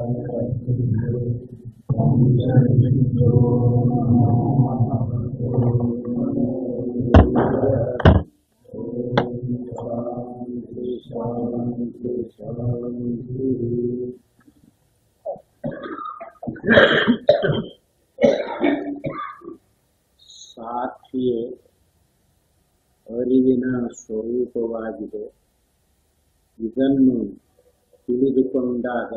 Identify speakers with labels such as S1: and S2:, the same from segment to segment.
S1: ಸಾಕ್ಷಿಯೇ ಅರಿವಿನ ಸ್ವರೂಪವಾಗಿದೆ ಇದನ್ನು ತಿಳಿದುಕೊಂಡಾಗ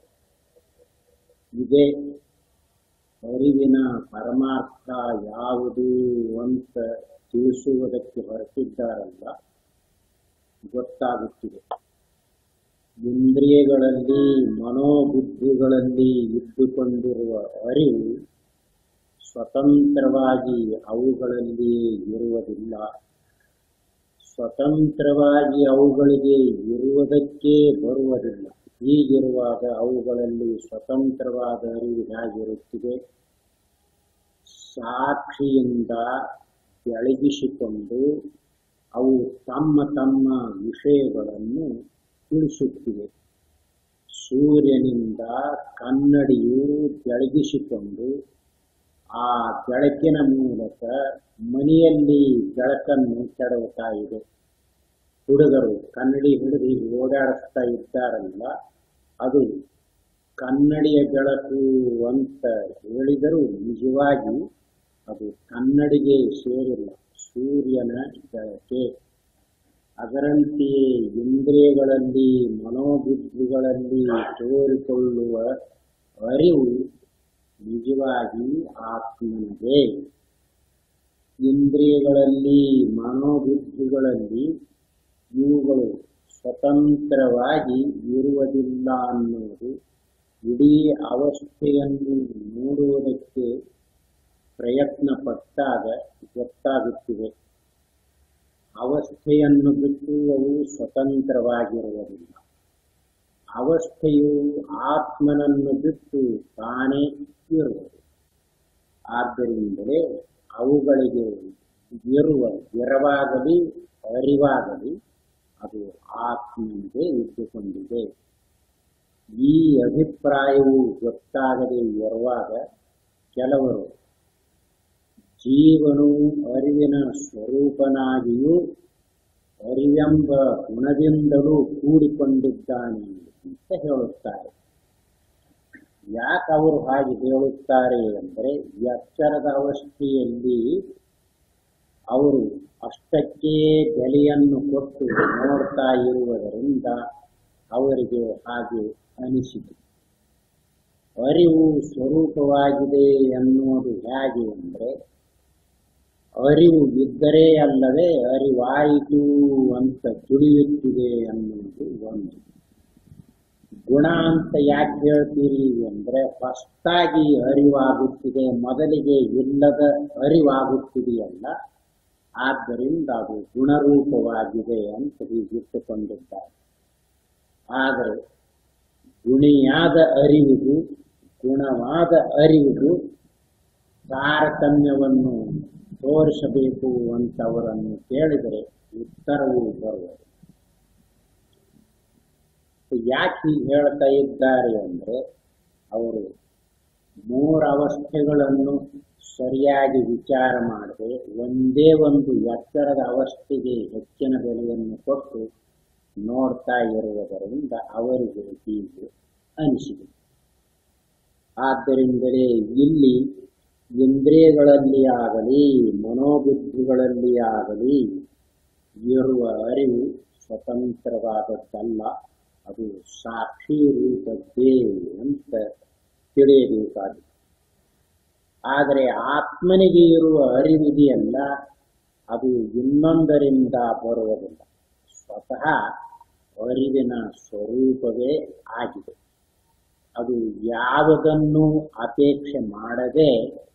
S1: ಇದೇ ಅರಿವಿನ ಪರಮಾರ್ಥ ಯಾವುದು ಅಂತ ತಿಳಿಸುವುದಕ್ಕೆ ಹೊರಟಿದ್ದಾರಲ್ಲ ಗೊತ್ತಾಗುತ್ತಿದೆ ಇಂದ್ರಿಯಗಳಲ್ಲಿ ಮನೋಬುದ್ಧಿಗಳಲ್ಲಿ ಇದ್ದುಕೊಂಡಿರುವ ಅರಿವು ಸ್ವತಂತ್ರವಾಗಿ ಅವುಗಳಲ್ಲಿ ಇರುವುದಿಲ್ಲ ಸ್ವತಂತ್ರವಾಗಿ ಅವುಗಳಿಗೆ ಇರುವುದಕ್ಕೆ ಬರುವುದಿಲ್ಲ ಹೀಗಿರುವಾಗ ಅವುಗಳಲ್ಲಿ ಸ್ವತಂತ್ರವಾದ ಅರಿವು ಹೇಗಿರುತ್ತಿದೆ ಸಾಕ್ಷಿಯಿಂದ ಬೆಳಗಿಸಿಕೊಂಡು ಅವು ತಮ್ಮ ತಮ್ಮ ವಿಷಯಗಳನ್ನು ತಿಳಿಸುತ್ತಿವೆ ಸೂರ್ಯನಿಂದ ಕನ್ನಡಿಯು ಬೆಳಗಿಸಿಕೊಂಡು ಆ ಬೆಳಕಿನ ಮೂಲಕ ಮನೆಯಲ್ಲಿ ಬೆಳಕನ್ನು ಕೆಡವುತ್ತಾ ಇದೆ ಹುಡುಗರು ಕನ್ನಡಿ ಹಿಡಿದು ಹೀಗೆ ಓಡಾಡಿಸ್ತಾ ಇದ್ದಾರಲ್ಲ ಅದು ಕನ್ನಡಿಯ ಬೆಳಕು ಅಂತ ಹೇಳಿದರೂ ನಿಜವಾಗಿ ಅದು ಕನ್ನಡಿಗೆ ಸೇರಿಲ್ಲ ಸೂರ್ಯನ ಬೆಳಕೆ ಅದರಂತೆಯೇ ಇಂದ್ರಿಯಗಳಲ್ಲಿ ಮನೋಬುದ್ಧಿಗಳಲ್ಲಿ ತೋರಿಕೊಳ್ಳುವ ಅರಿವು ನಿಜವಾಗಿ ಆತ್ಮನಿಗೆ ಇಂದ್ರಿಯಗಳಲ್ಲಿ ಮನೋಬುದ್ಧಿಗಳಲ್ಲಿ ಇವುಗಳು ಸ್ವತಂತ್ರವಾಗಿ ಇರುವುದಿಲ್ಲ ಅನ್ನೋದು ಇಡೀ ಅವಸ್ಥೆಯನ್ನು ನೋಡುವುದಕ್ಕೆ ಪ್ರಯತ್ನ ಪಟ್ಟಾಗ ಗೊತ್ತಾಗುತ್ತಿದೆ ಅವಸ್ಥೆಯನ್ನು ಬಿಟ್ಟು ಅವು ಸ್ವತಂತ್ರವಾಗಿರುವುದಿಲ್ಲ ಅವಸ್ಥೆಯು ಆತ್ಮನನ್ನು ಬಿಟ್ಟು ತಾನೇ ಇರುವುದು ಆದ್ದರಿಂದಲೇ ಅವುಗಳಿಗೆ ಇರುವ ಇರವಾಗಲಿ ಅರಿವಾಗಲಿ ಅದು ಆತ್ಮನಿಗೆ ಇದ್ದುಕೊಂಡಿದೆ ಈ ಅಭಿಪ್ರಾಯವು ಗೊತ್ತಾಗದೆ ಇರುವಾಗ ಕೆಲವರು ಜೀವನು ಅರಿವಿನ ಸ್ವರೂಪನಾಗಿಯೂ ಅರಿವೆಂಬ ಗುಣದಿಂದಲೂ ಕೂಡಿಕೊಂಡಿದ್ದಾನೆ ಅಂತ ಹೇಳುತ್ತಾರೆ ಯಾಕೆ ಅವರು ಹಾಗೆ ಹೇಳುತ್ತಾರೆ ಅಂದರೆ ಎಚ್ಚರದ ಅವಸ್ಥೆಯಲ್ಲಿ ಅವರು ಅಷ್ಟಕ್ಕೆ ಬೆಲೆಯನ್ನು ಕೊಟ್ಟು ನೋಡ್ತಾ ಇರುವುದರಿಂದ ಅವರಿಗೆ ಹಾಗೆ ಅನಿಸಿತು ಅರಿವು ಸ್ವರೂಪವಾಗಿದೆ ಎನ್ನುವುದು ಹೇಗೆ ಅಂದರೆ ಅರಿವು ಇದ್ದರೆ ಅಲ್ಲದೆ ಅರಿವಾಯಿತು ಅಂತ ತಿಳಿಯುತ್ತಿದೆ ಅನ್ನುವುದು ಒಂದು ಗುಣ ಅಂತ ಯಾಕೆ ಹೇಳ್ತೀರಿ ಅಂದ್ರೆ ಹೊಸದಾಗಿ ಅರಿವಾಗುತ್ತಿದೆ ಮೊದಲಿಗೆ ಇಲ್ಲದ ಅರಿವಾಗುತ್ತಿದೆಯಲ್ಲ ಆದ್ದರಿಂದ ಅದು ಗುಣರೂಪವಾಗಿದೆ ಅಂತ ಹೀಗಿಟ್ಟುಕೊಂಡಿದ್ದಾರೆ ಆದರೆ ಗುಣಿಯಾದ ಅರಿವಿಗೂ ಗುಣವಾದ ಅರಿವಿಗೂ ತಾರತಮ್ಯವನ್ನು ತೋರಿಸಬೇಕು ಅಂತ ಅವರನ್ನು ಕೇಳಿದರೆ ಉತ್ತರವೂ ಬರುವುದು ಯಾಕೆ ಹೀಗೆ ಹೇಳ್ತಾ ಇದ್ದಾರೆ ಅಂದ್ರೆ ಅವರು ಮೂರು ಅವಸ್ಥೆಗಳನ್ನು ಸರಿಯಾಗಿ ವಿಚಾರ ಮಾಡದೆ ಒಂದೇ ಒಂದು ಎತ್ತರದ ಅವಸ್ಥೆಗೆ ಹೆಚ್ಚಿನ ಬೆಲೆಯನ್ನು ಕೊಟ್ಟು ನೋಡ್ತಾ ಇರುವುದರಿಂದ ಅವರಿಗೆ ಹೀಗೆ ಅನಿಸಿದೆ ಆದ್ದರಿಂದಲೇ ಇಲ್ಲಿ ಇಂದ್ರಿಯಗಳಲ್ಲಿ ಆಗಲಿ ಮನೋಬುದ್ಧಿಗಳಲ್ಲಿ ಆಗಲಿ ಇರುವ ಅರಿವು ಸ್ವತಂತ್ರವಾದದ್ದಲ್ಲ ಅದು ಸಾಕ್ಷಿ ರೂಪದ್ದೇ ಅಂತ ತಿಳಿಯಬೇಕಾಗಿದೆ ಆದರೆ ಆತ್ಮನಿಗೆ ಇರುವ ಅರಿವಿದೆಯಲ್ಲ ಅದು ಇನ್ನೊಂದರಿಂದ ಬರುವುದಿಲ್ಲ ಸ್ವತಃ ಅರಿವಿನ ಸ್ವರೂಪವೇ ಆಗಿದೆ ಅದು ಯಾವುದನ್ನು ಅಪೇಕ್ಷೆ ಮಾಡದೆ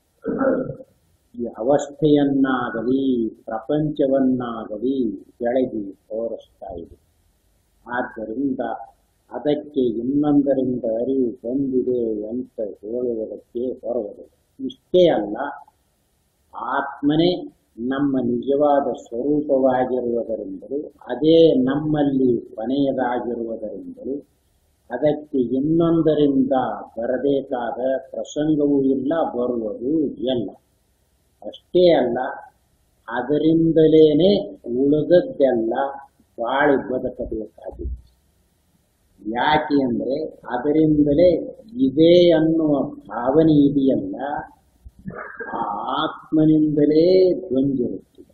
S1: ಈ ಅವಸ್ಥೆಯನ್ನಾಗಲಿ ಪ್ರಪಂಚವನ್ನಾಗಲಿ ಬೆಳಗಿ ತೋರಿಸ್ತಾ ಇದೆ ಆದ್ದರಿಂದ ಅದಕ್ಕೆ ಇನ್ನೊಂದರಿಂದ ಅರಿವು ಬಂದಿದೆ ಅಂತ ಹೇಳುವುದಕ್ಕೆ ಬರುವುದು ಇಷ್ಟೇ ಅಲ್ಲ ಆತ್ಮನೇ ನಮ್ಮ ನಿಜವಾದ ಸ್ವರೂಪವಾಗಿರುವುದರಿಂದಲೂ ಅದೇ ನಮ್ಮಲ್ಲಿ ಕೊನೆಯದಾಗಿರುವುದರಿಂದಲೂ ಅದಕ್ಕೆ ಇನ್ನೊಂದರಿಂದ ಬರಬೇಕಾದ ಪ್ರಸಂಗವೂ ಇಲ್ಲ ಬರುವುದು ಇಲ್ಲ ಅಷ್ಟೇ ಅಲ್ಲ ಅದರಿಂದಲೇನೆ ಉಳಿದದ್ದೆಲ್ಲ ಬಾಳಿ ಬದುಕಬೇಕಾಗಿದೆ ಯಾಕೆ ಅಂದ್ರೆ ಅದರಿಂದಲೇ ಇದೆ ಅನ್ನುವ ಭಾವನೆ ಇದೆಯಲ್ಲ ಆ ಆತ್ಮನಿಂದಲೇ ಗೊಂಜಿರುತ್ತದೆ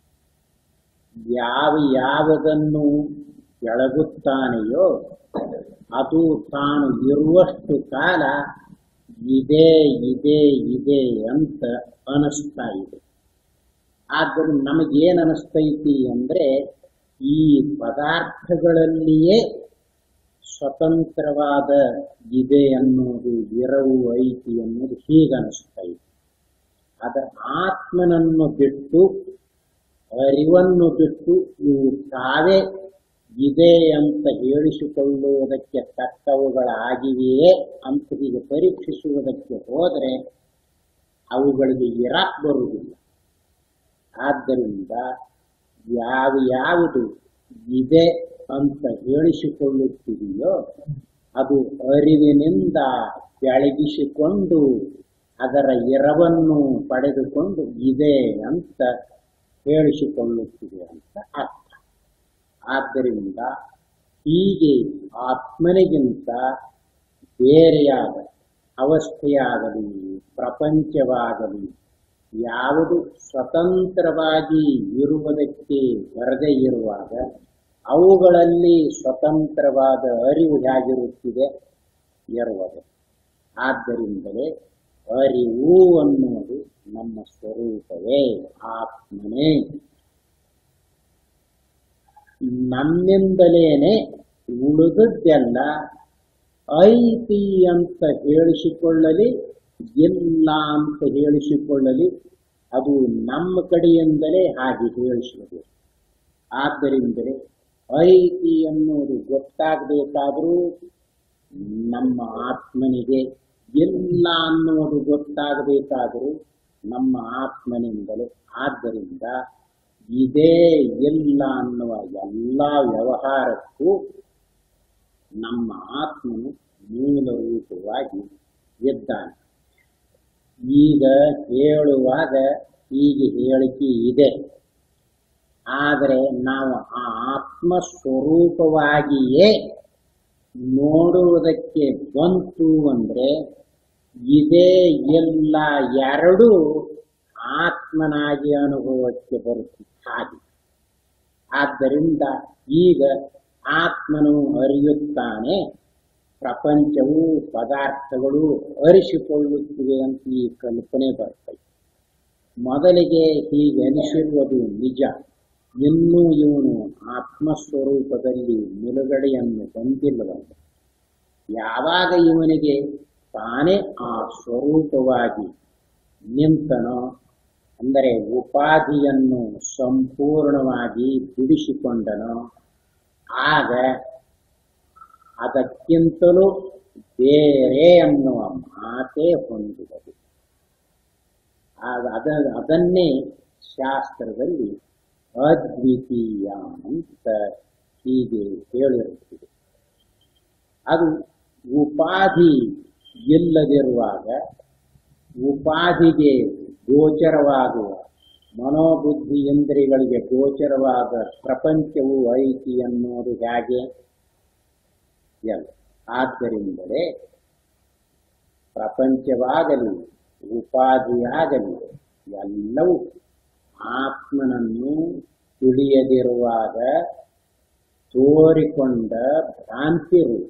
S1: ಯಾವ ಯಾವುದನ್ನು ಬೆಳಗುತ್ತಾನೆಯೋ ಅದು ತಾನು ಇರುವಷ್ಟು ಕಾಲ ಇದೆ ಇದೆ ಇದೆ ಅಂತ ಅನಿಸ್ತಾ ಇದೆ ಆದ್ದರಿಂದ ನಮಗೇನು ಅನಿಸ್ತೈತಿ ಅಂದ್ರೆ ಈ ಪದಾರ್ಥಗಳಲ್ಲಿಯೇ ಸ್ವತಂತ್ರವಾದ ಇದೆ ಅನ್ನೋದು ಎರವು ಐತಿ ಅನ್ನೋದು ಹೀಗನಿಸ್ತಾ ಇದೆ ಅದರ ಆತ್ಮನನ್ನು ಬಿಟ್ಟು ಅರಿವನ್ನು ಬಿಟ್ಟು ಇವು ತಾವೇ ಇದೆ ಅಂತ ಹೇಳಿಸಿಕೊಳ್ಳುವುದಕ್ಕೆ ತಕ್ಕವುಗಳಾಗಿವೆಯೇ ಅಂತ ಹೀಗೆ ಪರೀಕ್ಷಿಸುವುದಕ್ಕೆ ಹೋದರೆ ಅವುಗಳಿಗೆ ಇರಾಕ್ ಬರುವುದಿಲ್ಲ ಆದ್ದರಿಂದ ಯಾವ ಯಾವುದು ಇದೆ ಅಂತ ಹೇಳಿಸಿಕೊಳ್ಳುತ್ತಿದೆಯೋ ಅದು ಅರಿವಿನಿಂದ ಬೆಳಗಿಸಿಕೊಂಡು ಅದರ ಎರವನ್ನು ಪಡೆದುಕೊಂಡು ಇದೆ ಅಂತ ಹೇಳಿಸಿಕೊಳ್ಳುತ್ತಿದೆ ಅಂತ ಅರ್ಥ ಆದ್ದರಿಂದ ಹೀಗೆ ಆತ್ಮನಿಗಿಂತ ಬೇರೆಯಾದ ಅವಸ್ಥೆಯಾಗಲಿ ಪ್ರಪಂಚವಾಗಲಿ ಯಾವುದು ಸ್ವತಂತ್ರವಾಗಿ ಇರುವುದಕ್ಕೆ ಬರದೇ ಇರುವಾಗ ಅವುಗಳಲ್ಲಿ ಸ್ವತಂತ್ರವಾದ ಅರಿವು ಹೇಗಿರುತ್ತಿದೆ ಇರುವುದು ಆದ್ದರಿಂದಲೇ ಅರಿವು ಅನ್ನುವುದು ನಮ್ಮ ಸ್ವರೂಪವೇ ಆತ್ಮನೇ ನಮ್ಮಿಂದಲೇನೆ ಉಳಿದದ್ದೆಲ್ಲ ಐತಿ ಅಂತ ಹೇಳಿಸಿಕೊಳ್ಳಲಿ ಇಲ್ಲ ಅಂತ ಹೇಳಿಸಿಕೊಳ್ಳಲಿ ಅದು ನಮ್ಮ ಕಡೆಯಿಂದಲೇ ಹಾಗೆ ಹೇಳಿಸುವುದು ಆದ್ದರಿಂದಲೇ ಐತಿ ಅನ್ನೋದು ಗೊತ್ತಾಗಬೇಕಾದರೂ ನಮ್ಮ ಆತ್ಮನಿಗೆ ಇಲ್ಲ ಅನ್ನೋದು ಗೊತ್ತಾಗಬೇಕಾದರೂ ನಮ್ಮ ಆತ್ಮನಿಂದಲೇ ಆದ್ದರಿಂದ ಇದೇ ಇಲ್ಲ ಅನ್ನುವ ಎಲ್ಲ ವ್ಯವಹಾರಕ್ಕೂ ನಮ್ಮ ಆತ್ಮನು ಮೂಲ ರೂಪವಾಗಿ ಇದ್ದಾನೆ ಈಗ ಹೇಳುವಾಗ ಹೀಗೆ ಹೇಳಿಕೆ ಇದೆ ಆದರೆ ನಾವು ಆ ಆತ್ಮ ಸ್ವರೂಪವಾಗಿಯೇ ನೋಡುವುದಕ್ಕೆ ಬಂತು ಅಂದ್ರೆ ಇದೇ ಇಲ್ಲ ಎರಡೂ ಆತ್ಮನಾಗಿ ಅನುಭವಕ್ಕೆ ಬರುತ್ತದೆ ಹಾಗೆ ಆದ್ದರಿಂದ ಈಗ ಆತ್ಮನು ಅರಿಯುತ್ತಾನೆ ಪ್ರಪಂಚವು ಪದಾರ್ಥಗಳು ಅರಿಸಿಕೊಳ್ಳುತ್ತಿವೆ ಅಂತ ಈ ಕಲ್ಪನೆ ಬರ್ತದೆ ಮೊದಲಿಗೆ ಹೀಗೆ ಅನಿಸಿರುವುದು ನಿಜ ಇನ್ನೂ ಇವನು ಆತ್ಮಸ್ವರೂಪದಲ್ಲಿ ನಿಲುಗಡೆಯನ್ನು ಹೊಂದಿಲ್ಲವಲ್ಲ ಯಾವಾಗ ಇವನಿಗೆ ತಾನೇ ಆ ಸ್ವರೂಪವಾಗಿ ನಿಂತನೋ ಅಂದರೆ ಉಪಾಧಿಯನ್ನು ಸಂಪೂರ್ಣವಾಗಿ ಬಿಡಿಸಿಕೊಂಡನೋ ಆಗ ಅದಕ್ಕಿಂತಲೂ ಬೇರೆ ಅನ್ನುವ ಮಾತೇ ಹೊಂದಿದರು ಆಗ ಅದ ಅದನ್ನೇ ಶಾಸ್ತ್ರದಲ್ಲಿ ಅದ್ವಿತೀಯ ಅಂತ ಹೀಗೆ ಹೇಳಿರುತ್ತದೆ ಅದು ಉಪಾಧಿ ಇಲ್ಲದಿರುವಾಗ ಉಪಾಧಿಗೆ ಗೋಚರವಾಗುವ ಮನೋಬುದ್ಧಿ ಇಂದ್ರಿಯಗಳಿಗೆ ಗೋಚರವಾದ ಪ್ರಪಂಚವು ಐತಿ ಅನ್ನೋದು ಹೇಗೆ ಎಲ್ಲ ಆದ್ದರಿಂದಲೇ ಪ್ರಪಂಚವಾಗಲಿ ಉಪಾಧಿಯಾಗಲಿ ಎಲ್ಲವೂ ಆತ್ಮನನ್ನು ತಿಳಿಯದಿರುವಾಗ ತೋರಿಕೊಂಡ ಭ್ರಾಂತಿ ರೂಪ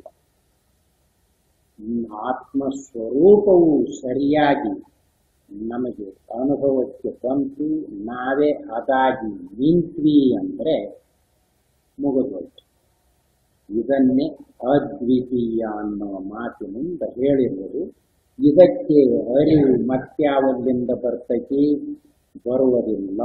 S1: ಈ ಆತ್ಮ ಸ್ವರೂಪವು ಸರಿಯಾಗಿ ನಮಗೆ ಅನುಭವಕ್ಕೆ ಬಂತು ನಾವೇ ಅದಾಗಿ ನಿಂತ್ವಿ ಅಂದ್ರೆ ಮುಗಿದೋಯ್ತು ಇದನ್ನೇ ಅದ್ವಿತೀಯ ಅನ್ನುವ ಮಾತಿನಿಂದ ಹೇಳಿರುವುದು ಇದಕ್ಕೆ ಅರಿವು ಮತ್ಯಾವಲ್ಲಿಂದ ಬರ್ತೈತಿ ಬರುವುದಿಲ್ಲ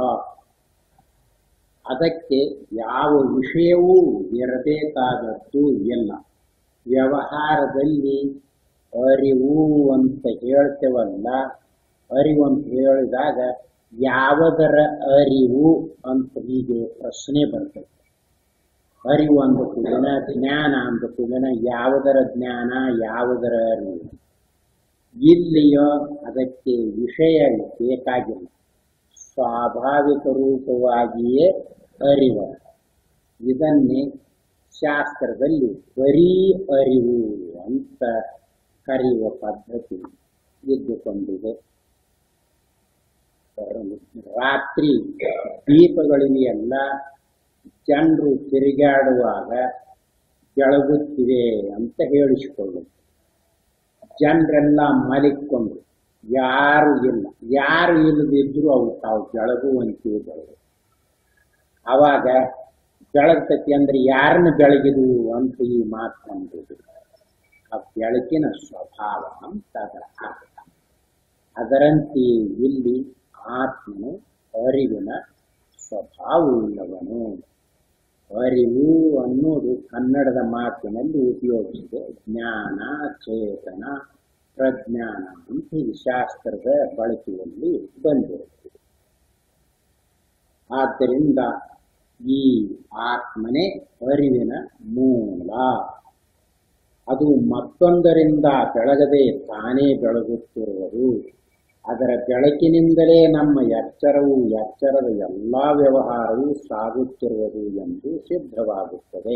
S1: ಅದಕ್ಕೆ ಯಾವ ವಿಷಯವೂ ಇರಬೇಕಾದದ್ದು ಇಲ್ಲ ವ್ಯವಹಾರದಲ್ಲಿ ಅರಿವು ಅಂತ ಹೇಳ್ತೇವಲ್ಲ ಅರಿವು ಅಂತ ಹೇಳಿದಾಗ ಯಾವುದರ ಅರಿವು ಅಂತ ಹೀಗೆ ಪ್ರಶ್ನೆ ಬರ್ತದೆ ಅರಿವು ಅಂದ ಕೂಡಲೇ ಜ್ಞಾನ ಅಂದ ಕೂಡಲೇ ಯಾವುದರ ಜ್ಞಾನ ಯಾವುದರ ಅರಿವು ಇಲ್ಲಿಯೋ ಅದಕ್ಕೆ ವಿಷಯ ಬೇಕಾಗಿಲ್ಲ ಸ್ವಾಭಾವಿಕ ರೂಪವಾಗಿಯೇ ಅರಿವು ಇದನ್ನೇ ಶಾಸ್ತ್ರದಲ್ಲಿ ಬರೀ ಅರಿವು ಅಂತ ಕರೆಯುವ ಪದ್ಧತಿ ಇದ್ದುಕೊಂಡಿದೆ ರಾತ್ರಿ ದೀಪಗಳಿವೆಯಲ್ಲ ಜನರು ತಿರುಗಾಡುವಾಗ ಬೆಳಗುತ್ತಿವೆ ಅಂತ ಹೇಳಿಸಿಕೊಳ್ಳುತ್ತೆ ಜನರೆಲ್ಲ ಮಲಿಕೊಂಡು ಯಾರು ಇಲ್ಲ ಯಾರು ಇಲ್ಲದಿದ್ರು ಅವು ತಾವು ಬೆಳಗುವಂತೆ ಬೆಳಗು ಅವಾಗ ಬೆಳಗ್ತತಿ ಅಂದ್ರೆ ಯಾರನ್ನ ಬೆಳಗಿದು ಅಂತ ಈ ಮಾತು ನಮ್ದು ಆ ಬೆಳಕಿನ ಸ್ವಭಾವ ಅಂತ ಅದರ ಅರ್ಥ ಅದರಂತೆ ಇಲ್ಲಿ ಆತ್ಮನು ಅರಿವಿನ ಸ್ವಭಾವವುಳ್ಳವನು ಅರಿವು ಅನ್ನೋದು ಕನ್ನಡದ ಮಾತಿನಲ್ಲಿ ಉಪಯೋಗಿಸಿದೆ ಜ್ಞಾನ ಚೇತನ ಪ್ರಜ್ಞಾನ ಅಂತ ಈ ಶಾಸ್ತ್ರದ ಬಳಕೆಯಲ್ಲಿ ಬಂದಿರುತ್ತದೆ ಆದ್ದರಿಂದ ಈ ಆತ್ಮನೇ ಅರಿವಿನ ಮೂಲ ಅದು ಮತ್ತೊಂದರಿಂದ ಬೆಳಗದೆ ತಾನೇ ಬೆಳಗುತ್ತಿರುವುದು ಅದರ ಬೆಳಕಿನಿಂದಲೇ ನಮ್ಮ ಎಚ್ಚರವು ಎಚ್ಚರದ ಎಲ್ಲ ವ್ಯವಹಾರವೂ ಸಾಗುತ್ತಿರುವುದು ಎಂದು ಸಿದ್ಧವಾಗುತ್ತದೆ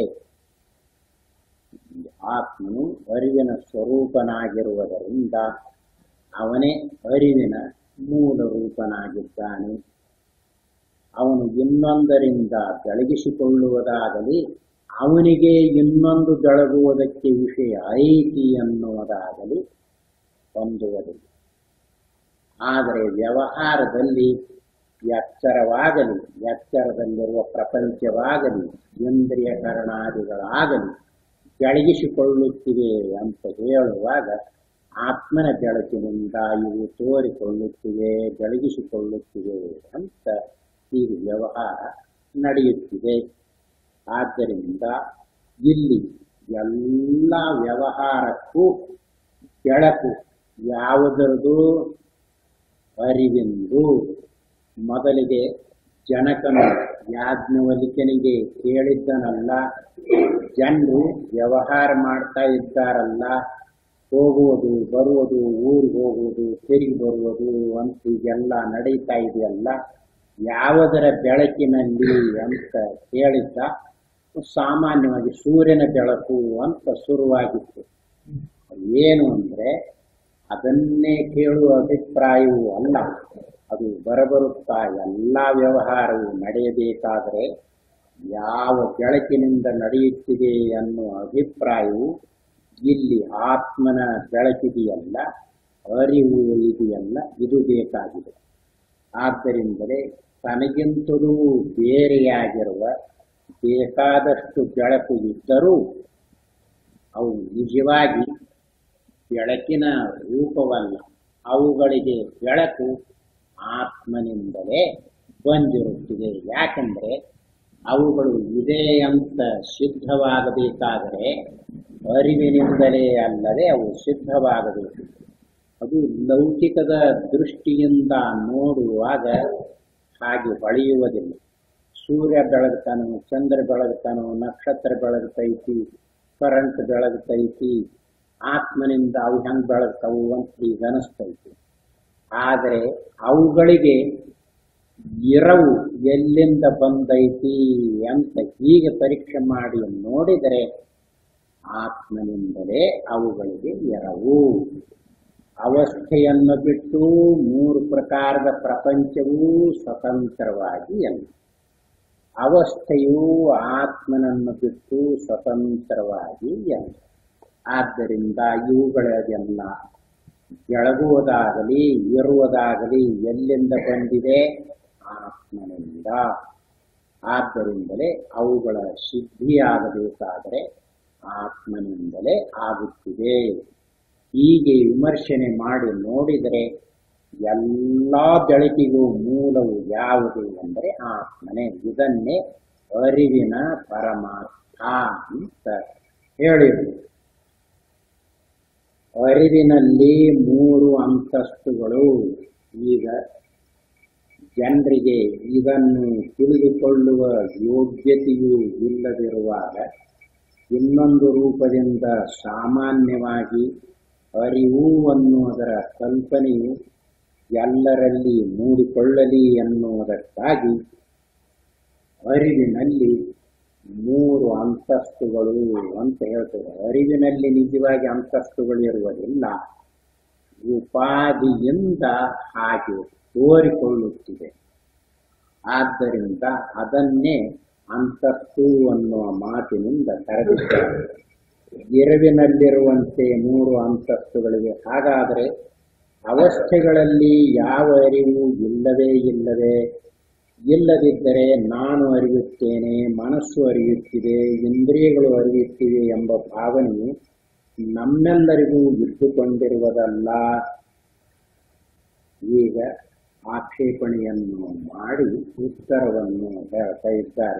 S1: ಆತ್ಮನು ಅರಿವಿನ ಸ್ವರೂಪನಾಗಿರುವುದರಿಂದ ಅವನೇ ಅರಿವಿನ ಮೂಲ ರೂಪನಾಗಿದ್ದಾನೆ ಅವನು ಇನ್ನೊಂದರಿಂದ ಬೆಳಗಿಸಿಕೊಳ್ಳುವುದಾಗಲಿ ಅವನಿಗೆ ಇನ್ನೊಂದು ಬೆಳಗುವುದಕ್ಕೆ ವಿಷಯ ಐತಿ ಎನ್ನುವುದಾಗಲಿ ಹೊಂದುವುದಿಲ್ಲ ಆದರೆ ವ್ಯವಹಾರದಲ್ಲಿ ಎಚ್ಚರವಾಗಲಿ ಎಚ್ಚರದಲ್ಲಿರುವ ಪ್ರಪಂಚವಾಗಲಿ ಇಂದ್ರಿಯ ಕರಣಾದಿಗಳಾಗಲಿ ಬೆಳಗಿಸಿಕೊಳ್ಳುತ್ತಿವೆ ಅಂತ ಹೇಳುವಾಗ ಆತ್ಮನ ಬೆಳಕಿನಿಂದ ಇವು ತೋರಿಕೊಳ್ಳುತ್ತಿವೆ ಬೆಳಗಿಸಿಕೊಳ್ಳುತ್ತಿವೆ ಅಂತ ಈ ವ್ಯವಹಾರ ನಡೆಯುತ್ತಿದೆ ಆದ್ದರಿಂದ ಇಲ್ಲಿ ಎಲ್ಲ ವ್ಯವಹಾರಕ್ಕೂ ಬೆಳಕು ಯಾವುದರದು ಅರಿವಿಂದು ಮೊದಲಿಗೆ ಜನಕನು ಯಾಜ್ಞವಲಿಕನಿಗೆ ಕೇಳಿದ್ದನಲ್ಲ ಜನರು ವ್ಯವಹಾರ ಮಾಡ್ತಾ ಇದ್ದಾರಲ್ಲ ಹೋಗುವುದು ಬರುವುದು ಊರಿಗೆ ಹೋಗುವುದು ತಿರುಗಿ ಬರುವುದು ಅಂತ ಹೀಗೆಲ್ಲ ನಡೀತಾ ಇದೆಯಲ್ಲ ಯಾವುದರ ಬೆಳಕಿನಲ್ಲಿ ಅಂತ ಕೇಳಿದ್ದ ಸಾಮಾನ್ಯವಾಗಿ ಸೂರ್ಯನ ಬೆಳಕು ಅಂತ ಶುರುವಾಗಿತ್ತು ಏನು ಅಂದ್ರೆ ಅದನ್ನೇ ಕೇಳುವ ಅಭಿಪ್ರಾಯವೂ ಅಲ್ಲ ಅದು ಬರಬರುತ್ತಾ ಎಲ್ಲ ವ್ಯವಹಾರವು ನಡೆಯಬೇಕಾದರೆ ಯಾವ ಬೆಳಕಿನಿಂದ ನಡೆಯುತ್ತಿದೆ ಅನ್ನುವ ಅಭಿಪ್ರಾಯವು ಇಲ್ಲಿ ಆತ್ಮನ ಬೆಳಕಿದೆಯಲ್ಲ ಅರಿವು ಇದೆಯಲ್ಲ ಇದು ಬೇಕಾಗಿದೆ ಆದ್ದರಿಂದಲೇ ತನಗಿಂತಲೂ ಬೇರೆಯಾಗಿರುವ ಬೇಕಾದಷ್ಟು ಬೆಳಕು ಇದ್ದರೂ ಅವು ನಿಜವಾಗಿ ಬೆಳಕಿನ ರೂಪವಲ್ಲ ಅವುಗಳಿಗೆ ಬೆಳಕು ಆತ್ಮನಿಂದಲೇ ಬಂದಿರುತ್ತಿದೆ ಯಾಕಂದ್ರೆ ಅವುಗಳು ಇದೆ ಅಂತ ಸಿದ್ಧವಾಗಬೇಕಾದರೆ ಅರಿವಿನಿಂದಲೇ ಅಲ್ಲದೆ ಅವು ಸಿದ್ಧವಾಗಬೇಕು ಅದು ಲೌಕಿಕದ ದೃಷ್ಟಿಯಿಂದ ನೋಡುವಾಗ ಹಾಗೆ ಹೊಳೆಯುವುದಿಲ್ಲ ಸೂರ್ಯ ಬೆಳಗ್ತಾನೋ ಚಂದ್ರ ಬೆಳಗ್ತಾನೋ ನಕ್ಷತ್ರ ಬೆಳಗ್ತೈತಿ ಕರೆಂಟ್ ಬೆಳಗ್ತೈತಿ ಆತ್ಮನಿಂದ ಅವು ಹೆಂಗ್ ಬೆಳಗ್ತಾವು ಅಂತ ಈಗ ಅನಿಸ್ತೈತಿ ಆದರೆ ಅವುಗಳಿಗೆ ಇರವು ಎಲ್ಲಿಂದ ಬಂದೈತಿ ಅಂತ ಹೀಗೆ ಪರೀಕ್ಷೆ ಮಾಡಿ ನೋಡಿದರೆ ಆತ್ಮನಿಂದಲೇ ಅವುಗಳಿಗೆ ಎರವು ಅವಸ್ಥೆಯನ್ನು ಬಿಟ್ಟು ಮೂರು ಪ್ರಕಾರದ ಪ್ರಪಂಚವೂ ಸ್ವತಂತ್ರವಾಗಿ ಅಲ್ಲ ಅವಸ್ಥೆಯು ಆತ್ಮನನ್ನು ಬಿಟ್ಟು ಸ್ವತಂತ್ರವಾಗಿ ಅಲ್ಲ ಆದ್ದರಿಂದ ಇವುಗಳಿಗೆಲ್ಲ ಬೆಳಗುವುದಾಗಲಿ ಇರುವುದಾಗಲಿ ಎಲ್ಲಿಂದ ಬಂದಿದೆ ಆತ್ಮನಿಂದ ಆದ್ದರಿಂದಲೇ ಅವುಗಳ ಸಿದ್ಧಿಯಾಗಬೇಕಾದರೆ ಆತ್ಮನಿಂದಲೇ ಆಗುತ್ತಿದೆ ಹೀಗೆ ವಿಮರ್ಶನೆ ಮಾಡಿ ನೋಡಿದರೆ ಎಲ್ಲ ಬೆಳಕಿಗೂ ಮೂಲವು ಯಾವುದು ಎಂದರೆ ಆತ್ಮನೇ ಇದನ್ನೇ ಅರಿವಿನ ಪರಮಾರ್ಥ ಅಂತ ಹೇಳಿದರು ಅರಿವಿನಲ್ಲಿ ಮೂರು ಅಂತಸ್ತುಗಳು ಈಗ ಜನರಿಗೆ ಇದನ್ನು ತಿಳಿದುಕೊಳ್ಳುವ ಯೋಗ್ಯತೆಯೂ ಇಲ್ಲದಿರುವಾಗ ಇನ್ನೊಂದು ರೂಪದಿಂದ ಸಾಮಾನ್ಯವಾಗಿ ಅರಿವು ಅನ್ನುವುದರ ಕಲ್ಪನೆಯು ಎಲ್ಲರಲ್ಲಿ ಮೂಡಿಕೊಳ್ಳಲಿ ಎನ್ನುವುದಕ್ಕಾಗಿ ಅರಿವಿನಲ್ಲಿ ಮೂರು ಅಂತಸ್ತುಗಳು ಅಂತ ಹೇಳ್ತದೆ ಅರಿವಿನಲ್ಲಿ ನಿಜವಾಗಿ ಅಂತಸ್ತುಗಳು ಇರುವುದಿಲ್ಲ ಉಪಾಧಿಯಿಂದ ಹಾಗೆ ತೋರಿಕೊಳ್ಳುತ್ತಿದೆ ಆದ್ದರಿಂದ ಅದನ್ನೇ ಅಂತಸ್ತು ಅನ್ನುವ ಮಾತಿನಿಂದ ಕರೆದಿದ್ದಾರೆ ಎರವಿನಲ್ಲಿರುವಂತೆ ಮೂರು ಅಂತಸ್ತುಗಳಿವೆ ಹಾಗಾದರೆ ಅವಸ್ಥೆಗಳಲ್ಲಿ ಯಾವ ಅರಿವು ಇಲ್ಲವೇ ಇಲ್ಲವೇ ಇಲ್ಲದಿದ್ದರೆ ನಾನು ಅರಿಯುತ್ತೇನೆ ಮನಸ್ಸು ಅರಿಯುತ್ತಿದೆ ಇಂದ್ರಿಯಗಳು ಅರಿಯುತ್ತಿವೆ ಎಂಬ ಭಾವನೆಯು ನಮ್ಮೆಲ್ಲರಿಗೂ ಇಟ್ಟುಕೊಂಡಿರುವುದಲ್ಲ ಈಗ ಆಕ್ಷೇಪಣೆಯನ್ನು ಮಾಡಿ ಉತ್ತರವನ್ನು ಹೇಳ್ತಾ ಇದ್ದಾರೆ